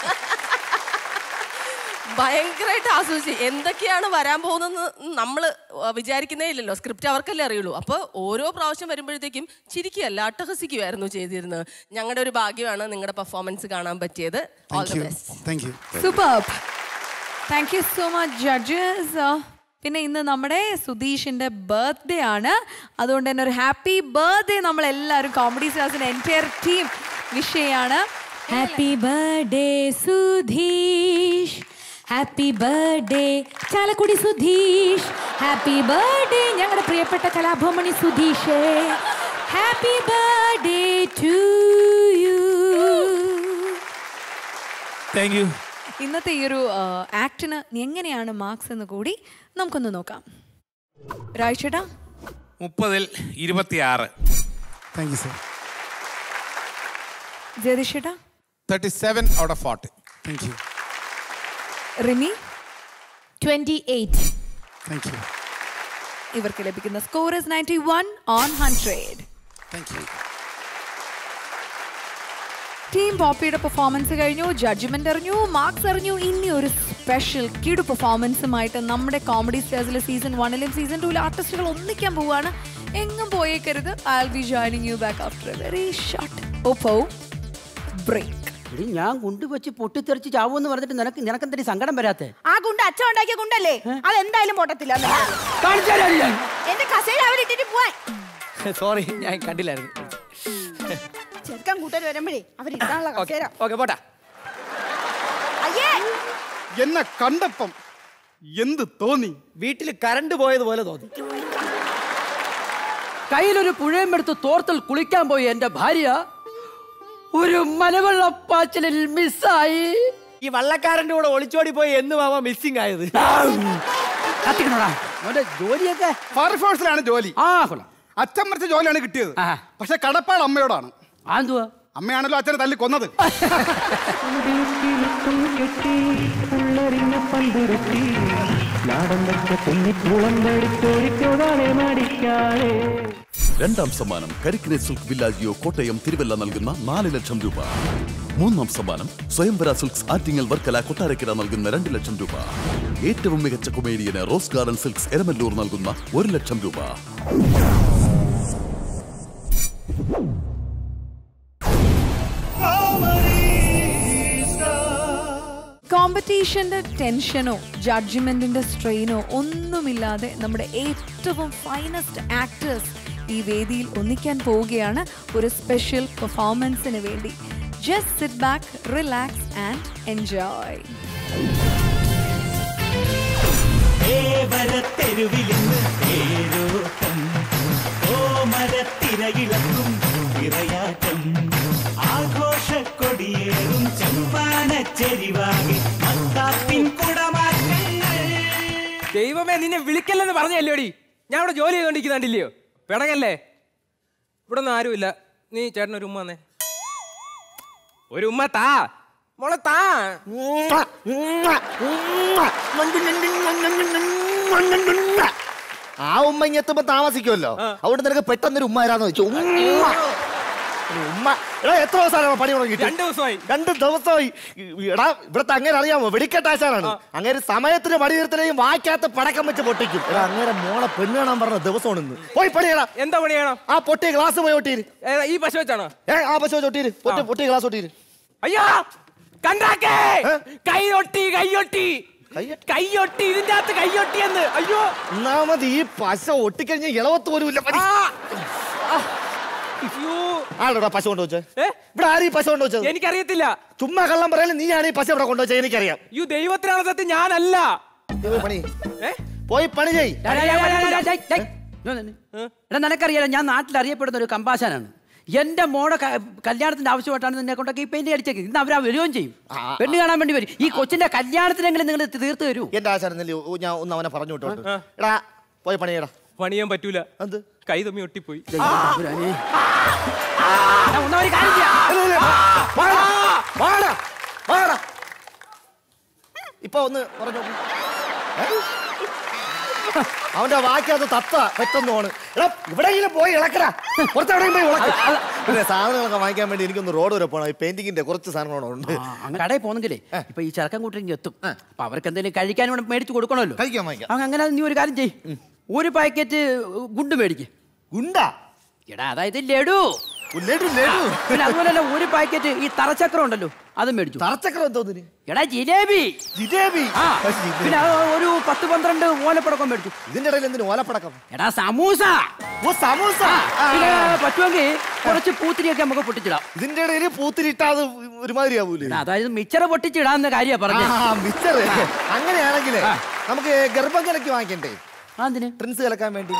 ഭയങ്കരമായിട്ട് ആസ്വദിച്ചു എന്തൊക്കെയാണ് വരാൻ പോകുന്നതെന്ന് നമ്മൾ വിചാരിക്കുന്നേ ഇല്ലല്ലോ സ്ക്രിപ്റ്റ് അവർക്കല്ലേ അറിയുള്ളൂ അപ്പോൾ ഓരോ പ്രാവശ്യം വരുമ്പോഴത്തേക്കും ചിരിക്കുകയല്ല അട്ടഹസിക്കുമായിരുന്നു ചെയ്തിരുന്നത് ഞങ്ങളുടെ ഒരു ഭാഗ്യമാണ് നിങ്ങളുടെ പെർഫോമൻസ് കാണാൻ പറ്റിയത് all the best thank you super thank you so much judges പിന്നെ ഇന്ന് നമ്മുടെ സുധീഷിന്റെ ബർത്ത്ഡേ ആണ് അതുകൊണ്ട് തന്നെ ഒരു ഹാപ്പി ബർത്ത്ഡേ നമ്മൾ എല്ലാവരും കോമഡി സ്റ്റാർസിന്റെ എൻറ്റയർ ടീം വിഷ് ചെയ്യാണ് happy birthday Sudheesh happy birthday Chalakudy Sudheesh happy birthday ഞങ്ങളുടെ പ്രിയപ്പെട്ട Kalabhavamani Sudheesh happy birthday to you thank you ഇന്നത്തെ ഈ ഒരു ആക്ടിന് എങ്ങനെയാണ് മാർക്സ് എന്ന് കൂടി നമുക്കൊന്ന് നോക്കാം രാഴ്ചേട്ടാ മുപ്പതിൽ ഇരുപത്തിയാറ് താങ്ക് യു സർ ജയതിഷേട്ടാ thirty seven out of forty thank you Rimi twenty eight thank you ഇവർക്ക് ലഭിക്കുന്ന score is ninety one on hundred thank you team പോപ്പിയുടെ പെർഫോമൻസ് കഴിഞ്ഞു ജഡ്ജ്മെന്റ് അറിഞ്ഞു മാർക്സ് അറിഞ്ഞു ഇനി ഒരു സ്പെഷ്യൽ കിടു പെർഫോമൻസുമായിട്ട് നമ്മുടെ കോമഡി സ്റ്റേഴ്സിലെ സീസൺ വണ്ണിലും സീസൺ ടൂവിലും ആർട്ടിസ്റ്റുകൾ ഒന്നിക്കാൻ പോവാണ് എങ്ങും പോയേക്കരുത് I be joining you back after a very short Oppo break എടി ഞാൻ കൊണ്ടുവച്ച് പൊട്ടിത്തെറിച്ച് ചാവൂന്ന് പറഞ്ഞിട്ട് നിനക്ക് നിനക്കെന്തൊരു സങ്കടം വരാത്തെ ആ ഗുണ്ട അച്ഛൻ ഉണ്ടാക്കിയ ഗുണ്ടല്ലേ അത് എന്തായാലും പൊട്ടത്തില്ല എന്റെ കസേര അവരിട്ടിട്ട് പോവാൻ സോറി ഞാൻ കണ്ടില്ലായിരുന്നു ചെറുക്കൻ കൂട്ടർ വരുമ്പോഴേ അവരിട്ടാനുള്ള കസേര ഓക്കെ പോട്ടാ അയ്യേ എന്നെ കണ്ടപ്പം എന്ത് തോന്നി വീട്ടിൽ കറണ്ട് പോയതുപോലെ തോന്നി കയ്യിലൊരു പുഴയും എടുത്ത് തോർത്തിൽ കുളിക്കാൻ പോയി എന്റെ ഭാര്യ ഒരു മലവെള്ളപ്പാച്ചിലിൽ മിസ്സായി ഈ വള്ളക്കാരന്റെ കൂടെ ഒളിച്ചോടി പോയി എന്ന് മാമ മിസ്സിംഗ് ആയത് കത്തിക്കണോടാ അവന്റെ ജോലിയൊക്കെ ഫയർഫോഴ്സിലാണ് ജോലി ആ കൊള്ളാം അച്ഛൻ മറിച്ച ജോലിയാണ് കിട്ടിയത് പക്ഷെ കടപ്പാട് അമ്മയോടാണ് എന്തുവാ അമ്മയാണല്ലോ അച്ഛനെ തല്ലി കൊന്നത് ഉള്ളറിഞ്ഞ പന്തുരുത്തി നാടൻ വെച്ച കുഞ്ഞിക്കുളമ്പടിച്ചോടിക്കോതാളെ മാടിക്കാളെ രണ്ടാം സമ്മാനം കരിക്കിനെ സിൽക്ക് വില്ലാജിയോ കോട്ടയം തിരുവല്ല നൽകുന്ന നാല് ലക്ഷം രൂപ മൂന്നാം സമ്മാനം സ്വയംവര സിൽക്സ് ആറ്റിങ്ങൽ വർക്കല കൊട്ടാരക്കര നൽകുന്ന രണ്ട് ലക്ഷം രൂപ ഏറ്റവും മികച്ച കൊമേഡിയന് റോസ് ഗാർഡൻ സിൽക്സ് എരമല്ലൂർ നൽകുന്ന ഒരു ലക്ഷം രൂപ കോമ്പറ്റീഷന്റെ ടെൻഷനോ ജഡ്ജ്മെന്റിന്റെ സ്ട്രെയിനോ ഒന്നുമില്ലാതെ നമ്മുടെ ഏറ്റവും ഫൈനസ്റ്റ് ആക്ടേഴ്സ് ഈ വേദിയിൽ ഒന്നിക്കാൻ പോവുകയാണ് ഒരു സ്പെഷ്യൽ പെർഫോമൻസിന് വേണ്ടി just sit back relax and enjoy തെരുവിലിന്ന് തേരോട്ടം ഓമരത്തിരയിളക്കും തിരയാട്ടം ആഘോഷക്കൊടിയേറും ചമ്പാനച്ചെരിവാകി മത്താപ്പിൻ കുടമാറ്റങ്ങൾ ദൈവമേ നിന്നെ വിളിക്കല്ലെന്ന് പറഞ്ഞല്ലോടി ഞാൻ ഇവിടെ ജോലി ചെയ്തോണ്ടിരിക്കുന്നുണ്ടില്ലയോ പിടങ്ങല്ലേ ഇവിടെ ഒന്നും ആരുമില്ല നീ ചേട്ടൻ ഒരു ഉമ്മ വന്നേ ഒരു ഉമ്മ താ മോളെ താ ആ ഉമ്മ ഇങ്ങെത്തുമ്പോ താമസിക്കുമല്ലോ അതുകൊണ്ട് നിനക്ക് പെട്ടെന്നൊരു ഉമ്മ ആരാന്ന് വെച്ചു ഉമ്മ ഉമ്മ എടാ എത്ര ദിവസമാണ് പണി തുടങ്ങിയിട്ട് രണ്ട് ദിവസമായി രണ്ട് ദിവസമായി എടാ ഇവിടുത്തെ അങ്ങനെ അറിയാമോ വെടിക്കെട്ടാശാനാണ് അങ്ങനെ സമയത്തിന് പണി തീർത്തനെയും വായിക്കാത്ത പടക്കം വെച്ച് പൊട്ടിക്കും എടാ അങ്ങനെ മോളെ പെണ്ണ് കാണാൻ പറഞ്ഞ ദിവസമാണ് ഇന്ന് പോയി പണിയടാ എന്താ പണിയണം ആ പൊട്ടിയ ഗ്ലാസ് പോയി ഒട്ടീര് ഈ പശു വെച്ചാണോ ഏ ആ പശു വെച്ച് ഒട്ടീര് പൊട്ടി- പൊട്ടിയ ഗ്ലാസ് ഒട്ടീര് അയ്യോ കണ്ടാക്കേ കൈയൊട്ടി കൈയൊട്ടി കൈയൊട്ടി ഇതിന്റെ അകത്ത് കൈയൊട്ടി എന്ന് അയ്യോ ഒന്നാമത് ഈ പശ ഒട്ടിക്കഴിഞ്ഞ ഇളവത്ത് പോലും ഇല്ല പണി. ആരോടാ പശ കൊണ്ടുവച്ചേ ഇവിടെ ആരും ഈ പശ കൊണ്ടുവച്ചത് എനിക്കറിയത്തില്ല ചുമ്മാ കള്ളം പറയാൻ നീയാണ് ഈ പശ ഇവിടെ കൊണ്ടുവച്ചത് എനിക്കറിയാം യു ദൈവത്തിനാണ് സത്യം ഞാനല്ല നീ പോയി പണി പോയി പണി ചെയ് എടാ നിനക്കറിയാലോ ഞാൻ നാട്ടിൽ അറിയപ്പെടുന്ന ഒരു കമ്പാശാനാണ് എന്റെ മോടെ ക- കല്യാണത്തിന്റെ ആവശ്യമായിട്ടാണ് നിന്നെ കൊണ്ടൊക്കെ ഈ പെയിന്റ് അടിച്ചേക്ക് ഇന്ന് അവരാ വരികയും ചെയ്യും പെണ്ണ് കാണാൻ വേണ്ടി വരും ഈ കൊച്ചിന്റെ കല്യാണത്തിനെങ്കിലും നിങ്ങൾ തീർത്ത് തരൂ എന്റെ ആശാരം ഞാൻ ഒന്ന് അവനെ പറഞ്ഞു വിട്ടോട്ട് എടാ പോയി പണി ചെയ്യടാ പണിയാൻ പറ്റൂല എന്ത് കൈ തമ്മി ഒട്ടിപ്പോയി ഇപ്പൊ ഒന്ന് പറഞ്ഞു അവന്റെ വാക്കകത്ത് തത്ത പെട്ടെന്നോണ് എടാ ഇവിടെയെങ്കിലും പോയി ഇളക്കടാ പുറത്തെവിടെയും പോയി ഇളക്ക് പിന്നെ സാധനങ്ങളൊക്കെ വാങ്ങിക്കാൻ വേണ്ടി എനിക്കൊന്ന് റോഡ് വരെ പോകണം ഈ പെയിന്റിങ്ങിന്റെ കുറച്ച് സാധനങ്ങളുണ്ട് അങ്ങ് കടയിൽ പോന്നെങ്കിലേ ഇപ്പൊ ഈ ചെറുക്കൻ കൂട്ടിരിക്കും എത്തും അപ്പൊ അവർക്ക് എന്തെങ്കിലും കഴിക്കാൻ ഇവിടെ മേടിച്ചു കൊടുക്കണമല്ലോ കഴിക്കാൻ വാങ്ങിക്കാം അങ്ങ് അങ്ങനെ നീ ഒരു കാര്യം ചെയ് ഒരു പാക്കറ്റ് ഗുണ്ട് മേടിക്ക് ഗുണ്ടാ എടാ അതായത് ലഡു ലഡു ലഡു പിന്നെ അതുപോലെ ഒരു പാക്കറ്റ് ഈ തറച്ചക്രം ഉണ്ടല്ലോ അത് മേടിച്ചു തറച്ചക്രം എന്തോന്നിന് എടാ ജിലേബി ജിലേബി ആ പിന്നെ അത് ഒരു പത്ത് പന്ത്രണ്ട് ഓലപ്പടക്കം മേടിച്ചു ഇതിന്റെ ഇടയിൽ എന്തിനു ഓലപ്പടക്കം എടാ സമൂസ ഓ സമൂസ പിന്നെ പറ്റുമെങ്കിൽ കുറച്ച് പൂത്തിരിയൊക്കെ നമുക്ക് പൊട്ടിച്ചിടാം ഇതിന്റെ ഇടയിൽ പൂത്തിരിട്ടാ അത് ഒരുമാതിരി ആവൂലേ എടാ, അതായത് മിച്ചറ് പൊട്ടിച്ചിടാന്ന കാര്യ പറഞ്ഞു ആ, മിച്ചറ് അങ്ങനെയാണെങ്കിലേ നമുക്ക് ഗർഭം കലക്കി വാങ്ങിക്കണ്ടേ ട്രിൻസ് കലക്കാൻ വേണ്ടി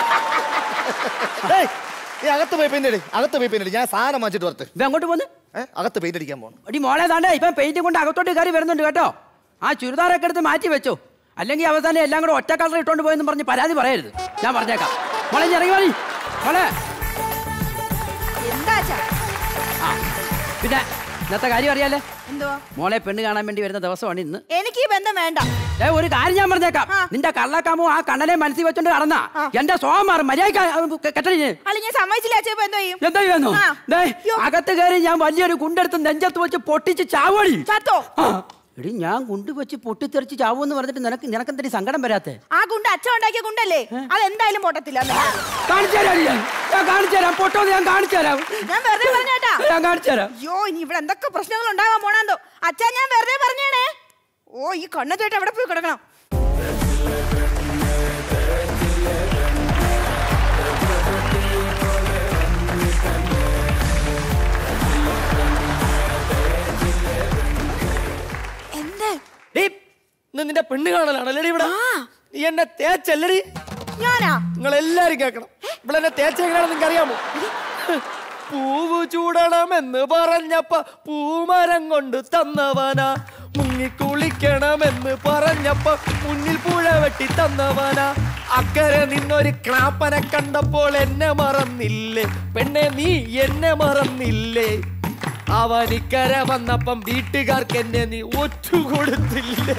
ഏയ്, നീ അകത്ത് പോയി പെയിന്റ് അടി അകത്ത് പോയി പെയിന്റ് അടി ഞാൻ സാധനം വാങ്ങിച്ചിട്ട് വരട്ടെ ഇത് അങ്ങോട്ട് പോന്ന് അകത്ത് പെയിന്റ് അടിക്കാൻ പോകണം എടി മോളെ താണ്ടേ ഇപ്പം പെയിന്റ് കൊണ്ട് അകത്തോട്ട് കയറി വരുന്നുണ്ട് കേട്ടോ ആ ചുരിദാറൊക്കെ എടുത്ത് മാറ്റി വെച്ചോ അല്ലെങ്കിൽ അവസാനം എല്ലാം കൂടെ ഒറ്റ കളർ ഇട്ടോണ്ട് പോയെന്ന് പറഞ്ഞ് പരാതി പറയരുത് ഞാൻ പറഞ്ഞേക്കാം മോളെ ഇഞ്ഞ് ഇറങ്ങി മതി മോളെ എന്താ ആ പിന്നെ ഇന്നത്തെ കാര്യം അറിയാലേ എന്തുവാ മോളെ പെണ്ണ് കാണാൻ വേണ്ടി വരുന്ന ദിവസമാണ് ഇന്ന് എനിക്ക് ഈ ബന്ധം വേണ്ട ഏ ഒരു കാര്യം ഞാൻ പറഞ്ഞേക്കാം നിന്റെ കള്ളക്കാമോ ആ കണ്ണനെ മനസ്സിൽ വെച്ചോണ്ട് കടന്ന എന്റെ സ്വഭാവം മാറും മര്യാദ കെട്ടണിഞ്ഞ് അല്ല ഞാൻ സമ്മതിച്ചില്ല അച്ഛൻ ഇപ്പൊ എന്തോ ചെയ്യും എന്താ ചെയ്യുന്നു ആ. ദേ, അകത്ത് കയറി ഞാൻ വലിയൊരു കുണ്ടെടുത്ത് നെഞ്ചത്ത് വെച്ച് പൊട്ടിച്ച് ചാവടി ചത്തോ എടി ഞാൻ കുണ്ട് വെച്ച് പൊട്ടിത്തെറിച്ച് ചാവൂന്ന് പറഞ്ഞിട്ട് നിനക്ക് നിനക്കെന്തൊരു സങ്കടം വരാത്തെ ആ ഗുണ്ട അച്ഛൻ ഉണ്ടാക്കിയ ഗുണ്ടല്ലേ അത് എന്തായാലും പൊട്ടത്തില്ല എന്ന്. കാണിച്ചു തരാം ഞാൻ ഞാൻ കാണിച്ചു തരാം പൊട്ടോന്ന് ഞാൻ കാണിച്ചു തരാം ഞാൻ വെറുതെ പറഞ്ഞേട്ടാ ഞാൻ കാണിച്ചു തരാം അയ്യോ ഇനി ഇവിടെ എന്തൊക്കെ പ്രശ്നങ്ങൾ ഉണ്ടാകാൻ പോണാന്തോ അച്ഛാ ഞാൻ വെറുതെ പറഞ്ഞേണേ ഓ ഈ കണ്ണത്തേട്ട് എവിടെ പോയി കിടക്കണം എന്ത് ഡേയ്, ഇന്ന് നിന്റെ പെണ്ണ് കാണലാണല്ലേ ഇവിടെ നീ എന്നെ തേച്ചല്ലടി ഞാനാ നിങ്ങൾ എല്ലാരും കേൾക്കണം ഇവിടെ എന്നെ തേച്ച എങ്ങനെയാണെന്ന് നിങ്ങൾക്ക് അറിയാമോ പൂവ് ചൂടണമെന്ന് പറഞ്ഞപ്പ പൂമരം കൊണ്ട് തന്നവനാ മുങ്ങിക്കുളിക്കണമെന്ന് പറഞ്ഞപ്പ മുന്നിൽ പുഴ വെട്ടി തന്നവനാ അക്കരെ നിന്നൊരു ക്ലാപ്പനെ കണ്ടപ്പോൾ എന്നെ മറന്നില്ലേ പെണ്ണെ നീ എന്നെ മറന്നില്ലേ അവനിക്കര വന്നപ്പം വീട്ടുകാർക്ക് എന്നെ നീ ഒറ്റ കൊടുത്തില്ലേ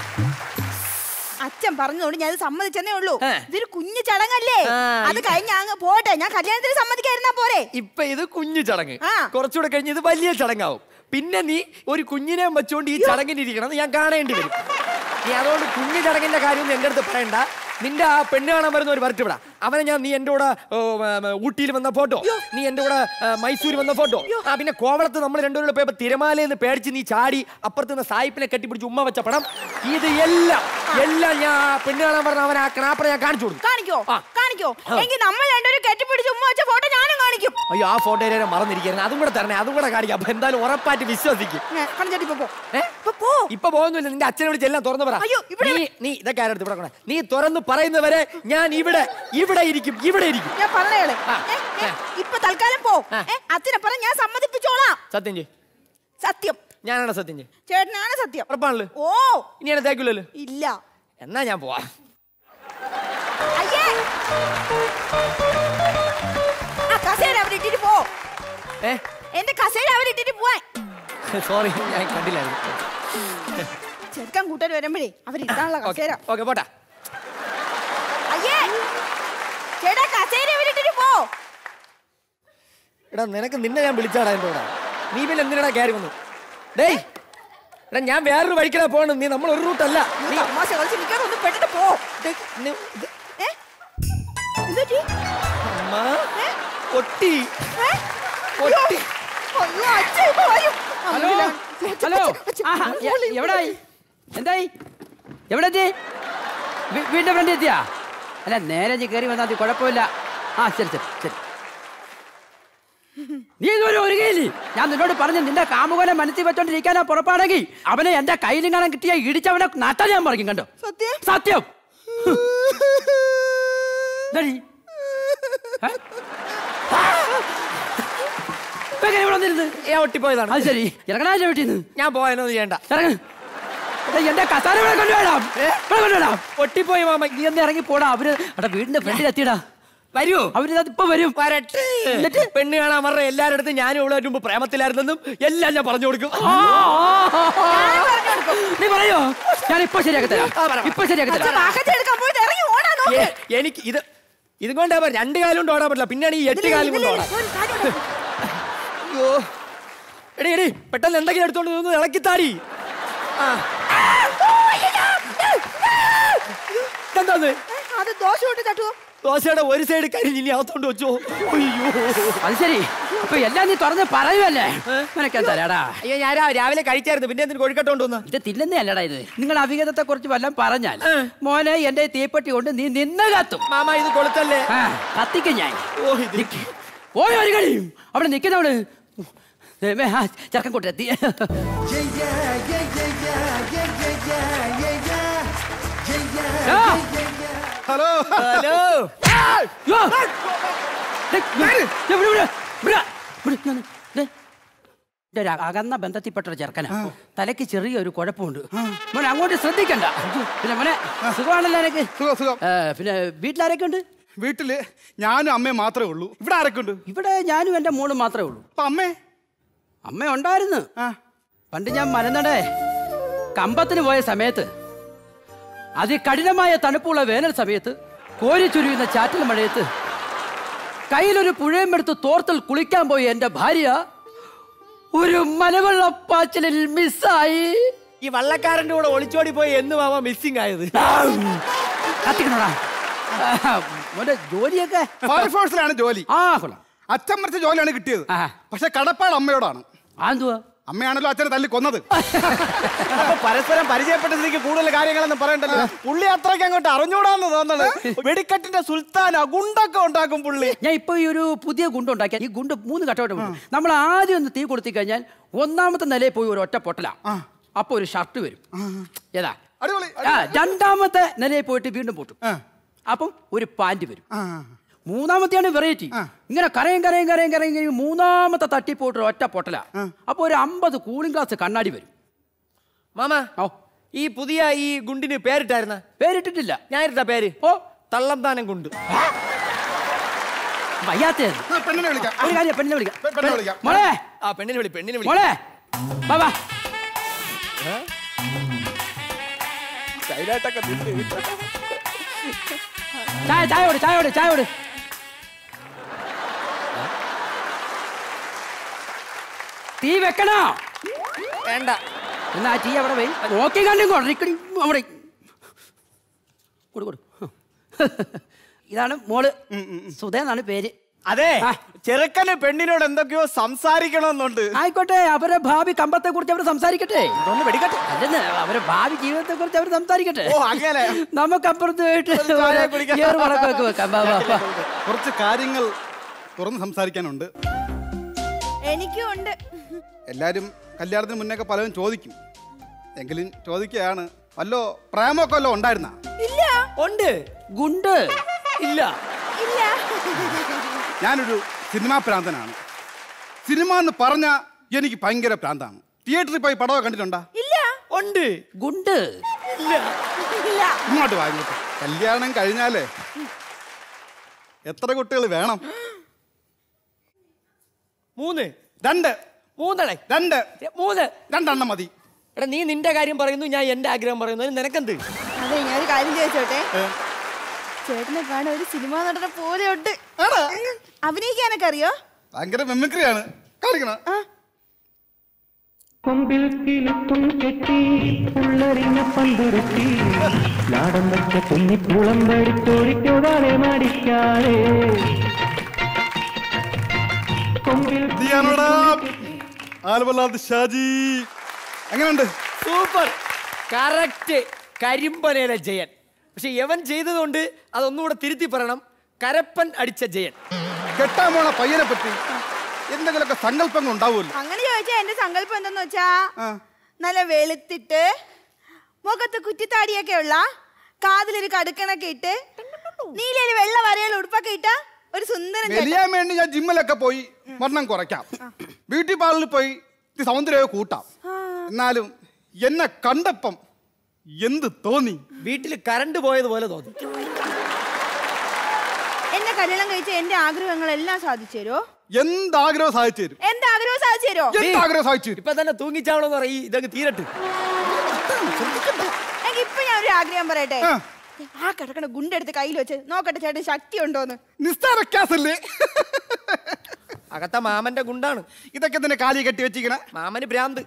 അച്ഛൻ പറഞ്ഞതുകൊണ്ട് ഞാൻ ഇത് സമ്മതിച്ചെന്നേ ഉള്ളൂ ഇതൊരു കുഞ്ഞു ചടങ്ങല്ലേ അത് കഴിഞ്ഞ അങ്ങ് പോട്ടെ ഞാൻ കല്യാണത്തിന് സമ്മതിക്കായിരുന്നാ പോരെ ഇപ്പൊ ഇത് കുഞ്ഞു ചടങ്ങ് ആ. കുറച്ചുകൂടെ കഴിഞ്ഞ് ഇത് വലിയ ചടങ്ങാവും പിന്നെ നീ ഒരു കുഞ്ഞിനെ വെച്ചോണ്ട് ഈ ചടങ്ങിന് ഇരിക്കണം എന്ന് ഞാൻ കാണേണ്ടി വരും നീ അതുകൊണ്ട് കുഞ്ഞു ചടങ്ങിന്റെ കാര്യം എന്റെ അടുത്ത് പറയണ്ട നിന്റെ ആ പെണ്ണ് കാണാൻ വരുന്ന ഒരു വരട്ട് വിടാ അവനെ ഞാൻ നീ എന്റെ കൂടെ ഓ, ആ, ആ, ഊട്ടിയിൽ വന്ന ഫോട്ടോ നീ എന്റെ കൂടെ ആ, മൈസൂർ വന്ന ഫോട്ടോ ആ പിന്നെ കോവളത്ത് നമ്മൾ രണ്ടുപേരും പോയപ്പോ തിരമാലയെന്ന് പേടിച്ച് നീ ചാടി അപ്പുറത്ത് നിന്ന് സായിപ്പിനെ കെട്ടിപ്പിടിച്ച് ഉമ്മ വെച്ച പടം ഇത് എല്ലാം എല്ലാം ഞാൻ ആ പെണ്ണ് കാണാൻ പറഞ്ഞ അവൻ ആ ക്രാപ്പറെ ഞാൻ കാണിച്ചു കൊടുക്കും കാണിക്കോ കാണിക്കോ എങ്കിൽ നമ്മൾ രണ്ടുപേരും കെട്ടിപ്പിടിച്ച് ഉമ്മ വെച്ച ഫോട്ടോ ഞാനും കാണിക്കും അയ്യോ ആ ഫോട്ടോ ഞാൻ മറന്നിരിക്കുന്നു അതും കൂടെ തരണേ അതും കൂടെ കാണിക്കാം അപ്പൊ എന്തായാലും ഉറപ്പായിട്ട് വിശ്വസിക്കും കണിച്ചേട്ടി ഇപ്പൊ പോ ഏ? ഇപ്പൊ പോകുന്നില്ല നിന്റെ അച്ഛനെ വിളിച്ച് എല്ലാം തുറന്നു പറ നീ നീ ഇതൊക്കെ ആരെടുത്ത് ഇവിടെ കൊണ്ടുവാ. നീ തുറന്നു പറയുന്നവരെ ഞാൻ ഇവിടെ ഇവിടെ ഇരിക്കും ഇവിടെ ഇരിക്കും ഞാൻ പറഞ്ഞേളെ ഇപ്പൊ തൽക്കാലം പോ ഏ, അച്ഛനെ പറഞ്ഞ ഞാൻ സമ്മതിപ്പിച്ചോളാം സത്യം ചെയ് സത്യം ഞാനാണ് സത്യം ചെയ് ചേട്ടനാണ് സത്യം ഉറപ്പാണല്ലോ ഓ ഇനി എന്നെ തേക്കില്ലല്ലോ ഇല്ല എന്നാ ഞാൻ പോവാ അയ്യേ ആ കസേര അവിടെ ഇട്ടിട്ട് പോ ഏ എന്റെ കസേര അവിടെ ഇട്ടിട്ട് പോവാൻ സോറി ഞാൻ കണ്ടില്ലായിരുന്നു ചെറുക്കൻ കൂട്ടർ വരുമ്പോഴേ അവർ ഇടാനുള്ള കസേര ഓക്കെ പോട്ടാ അയ്യേ ചേട്ടാ കസേര അവിടെ ഇട്ടിട്ട് പോ എടാ നിനക്ക് നിന്നെ ഞാൻ വിളിച്ചാടാ എൻ്റെ കൂടെ നീ പിന്നെ എന്തിനാ കയറി വന്നു ഡേയ് എടാ ഞാൻ വേറൊരു വഴിക്കടാ പോകണം നീ നമ്മൾ ഒരു റൂട്ടല്ല നീ തമാശ കളിച്ച് നിൽക്കാതെ ഒന്ന് പെട്ടിട്ട് പോ ഏ? എന്ത് പറ്റി? അമ്മ പൊട്ടി ഏ? പൊട്ടി അയ്യോ, അച്ഛൻ ഇപ്പൊ വരും. ഹലോ ഹലോ ആഹാ, എ- എവിടായി എന്തായി എവിടെ എത്തി വീ- വീടിന്റെ ഫ്രണ്ട് എത്തിയാ അല്ല നേരെ നീ കയറി വന്നാൽ മതി കുഴപ്പമില്ല ആ ശരി ശരി ശരി നീ ഇതുവരെ ഒരുങ്ങയില്ലേ ഞാൻ നിന്നോട് പറഞ്ഞു നിന്റെ കാമുകനെ മനസ്സിൽ വെച്ചോണ്ടിരിക്കാനാ പുറപ്പാണെങ്കിൽ അവനെ എന്റെ കയ്യിലും കാണാൻ കിട്ടിയ ഇടിച്ചവനെ നാട്ടാൻ ഞാൻ പറയും കണ്ടോ സത്യം സത്യം ഇതെടി. ഏ? ഇപ്പൊ എങ്ങനെ ഇവിടെ വന്നിരുന്ന്? ഒട്ടിപ്പോയതാണ് അത് ശരി ഇറങ്ങണ വീട്ടിൽ നിന്ന് ഞാൻ പോയെന്നത് ചെയ്യണ്ട ഇറങ്ങ് എടാ, എന്റെ കസാര ഇവിടെ കൊണ്ടുവേടാം ഇവിടെ കൊണ്ടുവേടാം ഒട്ടിപ്പോയി മാമ നീ ഒന്ന് ഇറങ്ങി പോടാ അവര് എടാ വീടിന്റെ ഫ്രണ്ടിൽ എത്തിയടാ വരൂ അവര് ഇപ്പൊ വരും വരട്ടെ എന്നിട്ട് പെണ്ണ് കാണാൻ പറഞ്ഞ എല്ലാവരുടെ അടുത്തും ഞാനും ഇവിടെ മുമ്പ് പ്രേമത്തിലായിരുന്നെന്നും എല്ലാം ഞാൻ പറഞ്ഞു കൊടുക്കും നീ പറയോ ഞാൻ ഇപ്പൊ ശരിയാക്കി തരാം ഇപ്പൊ ശരിയാക്കി അച്ഛാ, തരാം വാഹനത്തിൽ എടുക്കാൻ പോയിട്ട് ഇറങ്ങി ഓടാൻ നോക്ക്. ഏ, എനിക്ക് ഇത് ഇതും കൊണ്ടാ പറ രണ്ട് കാലം കൊണ്ട് ഓടാൻ പറ്റില്ല പിന്നെയാണ് ഈ എട്ട് ഇതില് കാലം കൊണ്ട് ഇതില് ഓടാൻ ഒരു കാര്യം ഉണ്ട്. അയ്യോ എടി എടി പെട്ടെന്ന് എന്തെങ്കിലും എടുത്തോണ്ട് നിന്ന് ഇളക്കിത്താടി ആ എന്താന്ന് അത് ദോശ കൊണ്ട് തട്ടുവോ ദോശയുടെ ഒരു സൈഡ് കരിഞ്ഞ് ഇനി അകത്തോണ്ട് വെച്ചോ അയ്യോ അത് ശരി അപ്പൊ എല്ലാം നീ തുറന്ന് പറയുമല്ലേ നിനക്ക് തരാടാ അയ്യോ ഞാൻ രാ- രാവിലെ കഴിച്ചായിരുന്നു പിന്നെ എന്തിനു കൊഴുക്കട്ടോണ്ട് വന്ന ഇത് തിന്നുന്നേ അല്ലടാ ഇത് നിങ്ങൾ അഭിഗതത്തെ കുറിച്ച് വല്ലതും പറഞ്ഞാൽ മോനെ എന്റെ തീപ്പെട്ടി കൊണ്ട് നീ നിന്ന് കത്തും മാമ ഇത് കൊളുത്തല്ലേ കത്തിക്കും ഞാൻ നിക്ക്. പോയി ഒരു കളിയും അവിടെ നിൽക്കുന്നവള് ദൈവമേ, ആ ചെറുക്കൻ കൂട്ടെത്തി ഹലോ ഹലോ അകന്ന ബന്ധത്തിൽപ്പെട്ട ഒരു ചെറുക്കനാ തലയ്ക്ക് ചെറിയൊരു കുഴപ്പമുണ്ട് മോനെ അങ്ങോട്ട് ശ്രദ്ധിക്കണ്ട പിന്നെ മോനെ സുഖമാണല്ലോ എനിക്ക് പിന്നെ വീട്ടിലാരൊക്കെ ഉണ്ട് വീട്ടില് ഞാനും അമ്മയും മാത്രമേ ഉള്ളൂ ഇവിടെ ആരൊക്കെ ഉണ്ട് ഇവിടെ ഞാനും എൻ്റെ മോളും മാത്രമേ ഉള്ളൂ അമ്മേ അമ്മ ഉണ്ടായിരുന്നു പണ്ട് ഞാൻ മലനടേ കമ്പത്തിന് പോയ സമയത്ത് അതികഠിനമായ തണുപ്പുള്ള വേനൽ സമയത്ത് കോരിച്ചുരിയുന്ന ചാറ്റൽ മഴയത്ത് കയ്യിലൊരു പുഴയും എടുത്ത് തോർത്തിൽ കുളിക്കാൻ പോയി എൻ്റെ ഭാര്യ ഒരു മലവെള്ളപ്പാച്ചിലിൽ മിസ്സായി ഈ വള്ളക്കാരന്റെ കൂടെ ഒളിച്ചോടി പോയി എന്ന് മാമ മിസ്സിംഗ് ആയത് കത്തിക്കണോടാ മോന്റെ ജോലിയൊക്കെ ഫയർഫോഴ്സിലാണ് ജോലി ആ കൊള്ളാം അച്ഛൻ മരിച്ച ജോലിയാണ് കിട്ടിയത് പക്ഷെ കടപ്പാട് അമ്മയോടാണ് അമ്മയാണല്ലോ അച്ഛനെ തല്ലി കൊന്നത് അപ്പൊ പരസ്പരം പരിചയപ്പെട്ട സ്ഥിതിക്ക് കൂടുതൽ കാര്യങ്ങളൊന്നും പറയണ്ടല്ലോ പുള്ളി അത്രയ്ക്ക് അങ്ങോട്ട് അറിഞ്ഞൂടാന്ന് തോന്നണ് വെടിക്കെട്ടിന്റെ സുൽത്താൻ ഗുണ്ടൊക്കെ ഉണ്ടാക്കും പുള്ളി ഞാൻ ഇപ്പൊ ഈ ഒരു പുതിയ ഗുണ്ട് ഉണ്ടാക്കിയ ഈ ഗുണ്ട് മൂന്ന് ഘട്ടമായിട്ട് നമ്മൾ ആദ്യം ഒന്ന് തീ കൊളുത്തി കഴിഞ്ഞാൽ ഒന്നാമത്തെ നിലയിൽ പോയി ഒരു ഒറ്റ പൊട്ടല അപ്പൊ ഒരു ഷർട്ട് വരും ഏതാ ആ, രണ്ടാമത്തെ നിലയിൽ പോയിട്ട് വീണ്ടും പൊട്ടും അപ്പം ഒരു പാന്റ് വരും മൂന്നാമത്തെയാണ് വെറൈറ്റി ഇങ്ങനെ കരയും കരയും കരയും കരയും കരയും മൂന്നാമത്തെ തട്ടി പോയിട്ട് ഒറ്റ പൊട്ടല അപ്പൊ ഒരു അമ്പത് കൂളിംഗ് ഗ്ലാസ് കണ്ണാടി വരും മാമ ഈ പുതിയ ഈ ഗുണ്ടിന് പേരിട്ടായിരുന്ന പേരിട്ടിട്ടില്ല ഞാൻ ഇട്ട പേര് ഓ തള്ളംതാനം ഗുണ്ട് വയ്യാത്ത പെണ്ണിനെ വിളിക്കാം ഒരു കാര്യം പെണ്ണിനെ വിളിക്കാം പെണ്ണിനെ വിളിക്കാം മോളെ ആ പെണ്ണിനെ വിളി പെണ്ണിനെ വിളി മോളെ വാ വാ സൈഡായിട്ടൊക്കെ നിന്ന് ചായ ചായ ഓട് ചായ ഓട് ചായ ഓട് തീ വെക്കണോ വേണ്ട എന്നാ ആ തീ അവിടെ പോയി നോക്കി കണ്ടും കൊണ്ടിരിക്കടി അവിടെ കൊടു കൊടു ഇതാണ് മോള് സുധ എന്നാണ് പേര് അതെ ചെറുക്കന് പെണ്ണിനോട് എന്തൊക്കെയോ സംസാരിക്കണമെന്നുണ്ട് ആയിക്കോട്ടെ അവരെ ഭാവി കമ്പത്തെ കുറിച്ച് അവർ സംസാരിക്കട്ടെ ഒന്ന് വെടിക്കട്ടെ അല്ലെന്ന് അവരെ ഭാവി ജീവിതത്തെ കുറിച്ച് അവർ സംസാരിക്കട്ടെ ഓ, അങ്ങനെ. നമുക്ക് അപ്പുറത്ത് പോയിട്ട് ഒരു ചായ കുടിക്കാം. ഏറ് വളക്കൊക്കെ വെക്കാം വാ, വാ, വാ. കുറച്ച് കാര്യങ്ങൾ തുറന്ന് സംസാരിക്കാനുണ്ട് എനിക്കും ഉണ്ട് എല്ലാരും കല്യാണത്തിന് മുന്നേ പലരും ചോദിക്കും എങ്കിലും ചോദിക്കുകയാണ് വല്ലോ പ്രേമമൊക്കെ വല്ലോ ഉണ്ടായിരുന്ന ഇല്ല ഉണ്ട് ഗുണ്ട് ഇല്ല ഇല്ല ഞാനൊരു സിനിമാ പ്രാന്തനാണ് സിനിമ എന്ന് പറഞ്ഞ എനിക്ക് ഭയങ്കര പ്രാന്താണ് തിയേറ്ററിൽ പോയി പടമൊക്കെ കണ്ടിട്ടുണ്ടോ ഇല്ല ഉണ്ട് ഗുണ്ട് ഇല്ല ഇല്ല ഇങ്ങോട്ട് വാ ഇങ്ങോട്ട് കല്യാണം കഴിഞ്ഞാലേ എത്ര കുട്ടികൾ വേണം മൂന്ന് രണ്ട് മൂന്നെണ്ണേ രണ്ട് മൂന്ന് രണ്ടെണ്ണം മതി എടാ നീ നിന്റെ കാര്യം പറയുന്നു ഞാൻ എന്റെ ആഗ്രഹം പറയുന്നു അതിന് നിനക്കെന്ത് അതെ ഞാൻ ഒരു കാര്യം ചോദിച്ചോട്ടെ ചേട്ടനെ കാണാൻ ഒരു സിനിമ നടനെ പോലെ ഉണ്ട് അഭിനയിക്കാനൊക്കെ അറിയോ ഭയങ്കര മെമിക്രിയാണ് കാണിക്കണം കൊമ്പിൽ കിലുക്കും കെട്ടി ഉള്ളറിഞ്ഞ പന്തുരുത്തി നാടൻ വെച്ച കുഞ്ഞിക്കുളം വടിച്ചോടിക്കോടാളെ മടിക്കാതെ കൊമ്പിൽ ആൽബലാദ് ഷാജി എങ്ങനെയുണ്ട് സൂപ്പർ കറക്റ്റ് കരിമ്പനയിലെ ജയൻ പക്ഷെ യവൻ ചെയ്തതുകൊണ്ട് അതൊന്നുകൂടെ തിരുത്തി പറയണം കരപ്പൻ അടിച്ച ജയൻ കെട്ടാൻ പോണ പയ്യനെ പറ്റി എന്തെങ്കിലുമൊക്കെ സങ്കല്പങ്ങൾ ഉണ്ടാവുമല്ലോ അങ്ങനെ ചോദിച്ചാ എന്റെ സങ്കല്പം എന്തെന്ന് വെച്ചാ നല്ല വെളുത്തിട്ട് മുഖത്ത് കുറ്റിത്താടിയൊക്കെ ഉള്ള കാതിലൊരു കടുക്കണൊക്കെ ഇട്ട് നീലൊരു വെള്ള വരയുള്ള ഉടുപ്പൊക്കെ ഇട്ട ഒരു സുന്ദരൻ ചേട്ടൻ. മെലിയാൻ വേണ്ടി ഞാൻ ജിമ്മിലൊക്കെ പോയി വണ്ണം കുറയ്ക്കാം ബ്യൂട്ടി പാർലറിൽ പോയി ഇത് സൗന്ദര്യമൊക്കെ കൂട്ടാം എന്നാലും എന്നെ കണ്ടപ്പം എന്ത് തോന്നി വീട്ടിൽ കറണ്ട് പോയതുപോലെ തോന്നി എന്നെ കല്യാണം കഴിച്ച എന്റെ ആഗ്രഹങ്ങളെല്ലാം സാധിച്ചു തരുമോ എന്താഗ്രഹം സാധിച്ചു തരും എന്റെ ആഗ്രഹം സാധിച്ചു തരുമോ എന്താഗ്രഹം സാധിച്ചു തരും ഇപ്പൊ തന്നെ തൂങ്ങിച്ചാവണമെന്ന് പറയും ഇതങ്ങ് തീരട്ട് എനിക്ക് ഇപ്പൊ ഞാൻ ഒരു ആഗ്രഹം പറയട്ടെ ആ കിടക്കണ ഗുണ്ടെടുത്ത് കയ്യിൽ വെച്ച് നോക്കട്ടെ ചേട്ടൻ ശക്തി ഉണ്ടോന്ന് നിസ്താര ക്യാസല്ലേ അകത്ത മാമന്റെ ഗുണ്ടാണ് ഇതൊക്കെ തന്നെ കാലി കെട്ടി വെച്ചിരിക്കണ മാമന് ഭ്രാന്ത്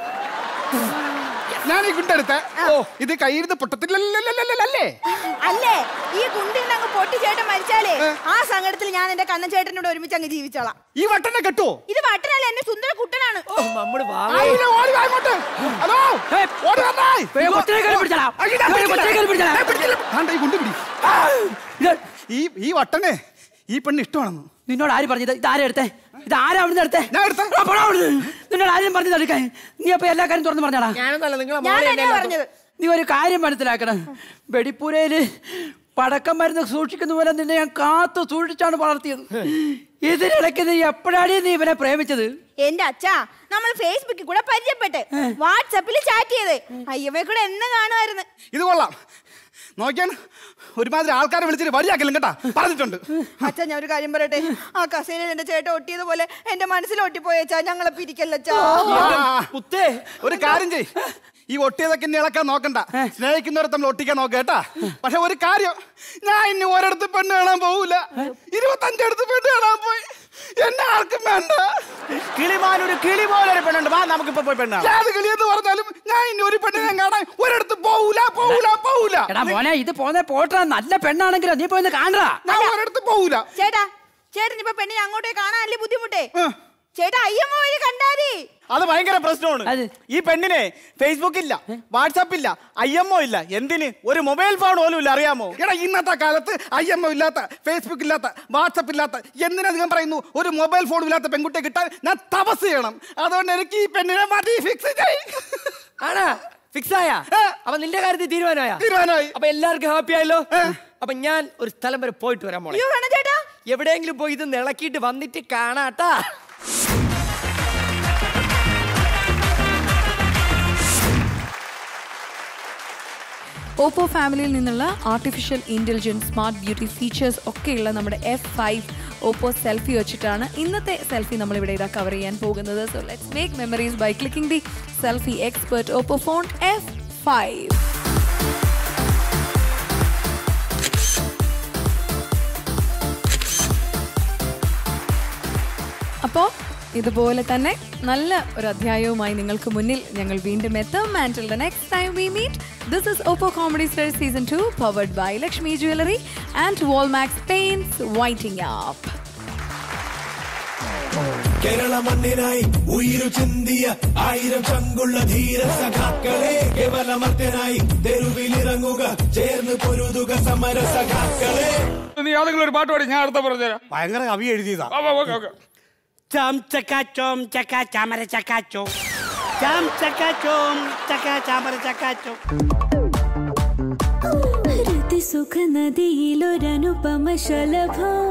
ഞാൻ ഈ ഗുണ്ടെടുത്ത ഓ ഇത് കയ്യിരുന്ന് പൊട്ടത്തില്ലല്ലേ അല്ലേ ഈ ഗുണ്ടിൽ അങ്ങ് പൊട്ടി ചേട്ടൻ മരിച്ചാലേ ആ സങ്കടത്തിൽ ഞാൻ എന്റെ കണ്ണൻ ചേട്ടനോട് ഒരുമിച്ച് അങ്ങ് ജീവിച്ചോളാം ഈ വട്ടനെ കെട്ടുവോ ഇത് വട്ടനല്ല എന്റെ സുന്ദര കുട്ടനാണ് നമ്മള് ആയില്ല, ഓടി വാ ഇങ്ങോട്ട്. ഹലോ ഓടി വന്നേ. ഏയ്, കൊച്ചിനെ കയറി പിടിച്ചടാ. അയ്യോ, ഞാൻ ഏയ്, കൊച്ചിനെ കയറി പിടിച്ചടാ. ഏയ്, പിടിക്കില്ല. ആണ്ടെ, ഈ ഗുണ്ട് പിടി. ഈ ഈ വട്ടനെ ഈ പെണ്ണ് ഇഷ്ടമാണെന്ന് നിന്നോട് ആര് പറഞ്ഞത് ഇത് ആരാ എടുത്തേ ഇത് ആരാ അവിടുന്ന് എടുത്തേ ഞാൻ എടുത്തേ ആ, പോടാ അവിടുന്ന്. നിന്നോട് ആരും പറഞ്ഞത് എടുക്കാൻ നീ അപ്പൊ എല്ലാ കാര്യം തുറന്ന് പറഞ്ഞാടാ ഞാനൊന്നല്ല നിങ്ങളെ ഞാൻ മോളെ തന്നെയാ പറഞ്ഞത് നീ ഒരു കാര്യം മനസ്സിലാക്കണം വെടിപ്പുരയില് പടക്കം മരുന്ന് സൂക്ഷിക്കുന്ന പോലെ നിന്നെ ഞാൻ കാത്തു സൂക്ഷിച്ചാണ് വളർത്തിയത് ഇതിനിടയ്ക്ക് നീ എപ്പോഴാണ് നീ ഇവനെ പ്രേമിച്ചത് എന്റെ അച്ഛാ നമ്മൾ ഫേസ്ബുക്കിൽ കൂടെ പരിചയപ്പെട്ട് വാട്സപ്പിൽ ചാറ്റ് ചെയ്ത് അയ്യമ്മയെ കൂടെ എന്ന് കാണുമായിരുന്നു ഇത് കൊള്ളാം നോക്കിയാൻ ഒരുമാതിരി ആൾക്കാരെ വിളിച്ചിട്ട് വഴിയാക്കലും കേട്ടാ പറഞ്ഞിട്ടുണ്ട് അച്ഛാ ഞാൻ ഒരു കാര്യം പറയട്ടെ ആ കസേരയിൽ എന്റെ ചേട്ടൻ ഒട്ടിയത് പോലെ എന്റെ മനസ്സിൽ ഒട്ടിപ്പോയച്ചാ ഞങ്ങളെ പിരിക്കല്ലച്ചാ മുത്തേ ഒരു കാര്യം ചെയ് ഈ ഒട്ടിയതൊക്കെ ഇനി ഇളക്കാൻ നോക്കണ്ട സ്നേഹിക്കുന്നവരെ തമ്മിൽ ഒട്ടിക്കാൻ നോക്ക കേട്ടാ പക്ഷെ ഒരു കാര്യം ഞാൻ ഇനി ഒരിടത്ത് പെണ്ണ് കാണാൻ പോകൂല ഇരുപത്തഞ്ചടുത്ത് പെണ്ണ് കാണാൻ പോയി എന്നെ ആർക്കും വേണ്ട കിളിമാനൊരു കിളി പോലെ ഒരു പെണ്ണുണ്ട് വാ നമുക്കിപ്പോ പോയി പെണ്ണാണ് ഏത് കിളിയെന്ന് പറഞ്ഞാലും ഞാൻ ഇനി ഒരു പെണ്ണിനെ കാണാൻ ഒരിടത്ത് പോകൂല പോകൂല പോകൂല എടാ മോനെ ഇത് പോന്നെ പോട്ടാ നല്ല പെണ്ണാണെങ്കിലോ നീ പോയി കാണാ ഞാൻ ഒരിടത്ത് പോകൂല ചേട്ടാ ചേട്ടൻ ഇപ്പൊ പെണ്ണിനെ അങ്ങോട്ടേ കാണാനല്ലേ ബുദ്ധിമുട്ടേ ചേട്ടാ അയ്യമ്മ വഴി കണ്ടാതി അത് ഭയങ്കര പ്രശ്നമാണ് ഈ പെണ്ണിനെ ഫേസ്ബുക്ക് ഇല്ല വാട്സാപ്പ് ഇല്ല ഐഎംഒ ഇല്ല എന്തിന് ഒരു മൊബൈൽ ഫോൺ പോലും ഇല്ല അറിയാമോ എടാ ഇന്നത്തെ കാലത്ത് ഐ എം ഒ ഇല്ലാത്ത ഫേസ്ബുക്ക് ഇല്ലാത്ത വാട്സപ്പ് ഇല്ലാത്ത എന്തിനധികം പറയുന്നു ഒരു മൊബൈൽ ഫോൺ ഇല്ലാത്ത പെൺകുട്ടിയെ കിട്ടാൻ ഞാൻ തപസ് ചെയ്യണം അതുകൊണ്ട് എനിക്ക് ഈ പെണ്ണിനെ മതി ഫിക്സ് ആണാ ഫിക്സ് ആയ അപ്പൊ നിന്റെ കാര്യത്തിൽ തീരുമാനമായ തീരുമാനമായി അപ്പൊ എല്ലാവർക്കും ഹാപ്പി ആയല്ലോ അപ്പൊ ഞാൻ ഒരു സ്ഥലം വരെ പോയിട്ട് വരാൻ മോളെ അയ്യോ വേണം ചേട്ടാ എവിടെയെങ്കിലും പോയി ഇത് നിളക്കിയിട്ട് വന്നിട്ട് കാണാട്ടാ ഓപ്പോ ഫാമിലിയിൽ നിന്നുള്ള artificial intelligence smart beauty features ഒക്കെയുള്ള നമ്മുടെ എഫ് ഫൈവ് ഓപ്പോ സെൽഫി വെച്ചിട്ടാണ് ഇന്നത്തെ സെൽഫി നമ്മൾ ഇവിടെ ഇതാ കവർ ചെയ്യാൻ പോകുന്നത് so let's make memories by clicking the selfie expert Oppo phone F five അപ്പോൾ ഇതുപോലെ തന്നെ നല്ല ഒരു അധ്യായവുമായി നിങ്ങൾക്ക് മുന്നിൽ ഞങ്ങൾ വീണ്ടും എത്തും and the next time we meet this is Oppo comedy star season two powered by Lakshmi jewellery and Walmax paints വൈറ്റിംഗ് ആപ്പ് കേരള മണ്ണിനായി ഉയിരു ചിന്തിയ ആയിരം ചങ്കുള്ള ധീര സഖാക്കളെ കേവലമർത്യനായി തെരുവിലിറങ്ങുക ചേർന്ന് പൊരുതുക സമര സഖാക്കളെ നീ ഏതെങ്കിലും ഒരു പാട്ട് പാടി ഞാൻ അടുത്ത പറഞ്ഞുതരാം ഭയങ്കര കവി എഴുതിയതാ ഓക്കെ ഓക്കെ ചാം ചക്കാച്ചോം ചക്ക ചാമര ചക്കാച്ചോ ചാം ചക്കാച്ചോം ചക്ക ചാമര ചക്കാച്ചോ സുഖ നദിയിലൊരനുപമ ശലഭം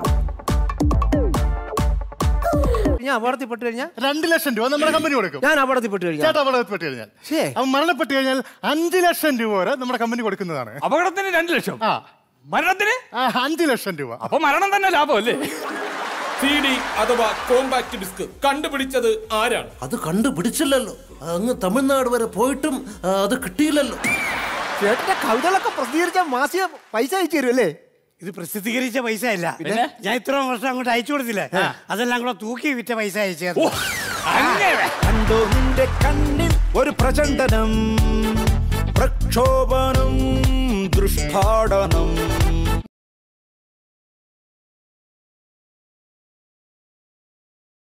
ഞാൻ അപകടത്തിൽപ്പെട്ട് കഴിഞ്ഞാൽ രണ്ട് ലക്ഷം രൂപ നമ്മുടെ കമ്പനി കൊടുക്കും ഞാൻ അപകടത്തിൽപ്പെട്ട് കഴിഞ്ഞാൽ ചേട്ടാ അപകടപ്പെട്ട് കഴിഞ്ഞാൽ അവൻ മരണപ്പെട്ട് കഴിഞ്ഞാൽ അഞ്ച് ലക്ഷം രൂപ വരെ നമ്മുടെ കമ്പനി കൊടുക്കുന്നതാണ് അപകടത്തിന് രണ്ട് ലക്ഷം ആ മരണത്തിന് അഞ്ച് ലക്ഷം രൂപ അപ്പൊ മരണം തന്നെ ലാഭം അല്ലേ സി ഡി അഥവാ കോമ്പാക്ട് ഡിസ്ക് കണ്ടുപിടിച്ചത് ആരാണ് അത് കണ്ടുപിടിച്ചില്ലല്ലോ അങ്ങ് തമിഴ്നാട് വരെ പോയിട്ടും ആ, അത് കിട്ടിയില്ലല്ലോ ചേട്ടന്റെ കവിതകളൊക്കെ പ്രസിദ്ധീകരിച്ച മാസിക പൈസ അയച്ചു തരും അല്ലേ ഇത് പ്രസിദ്ധീകരിച്ച പൈസ അല്ല പിന്നെ? ഞാൻ ഇത്ര വർഷം അങ്ങോട്ട് അയച്ചു കൊടുത്തില്ലേ അതെല്ലാം കൂടെ തൂക്കി വിറ്റ പൈസ അയച്ചത് കണ്ടോ നിന്റെ കണ്ണിൽ ഒരു പ്രചണ്ഡനം പ്രക്ഷോഭനം ദൃഷ്ടാടനം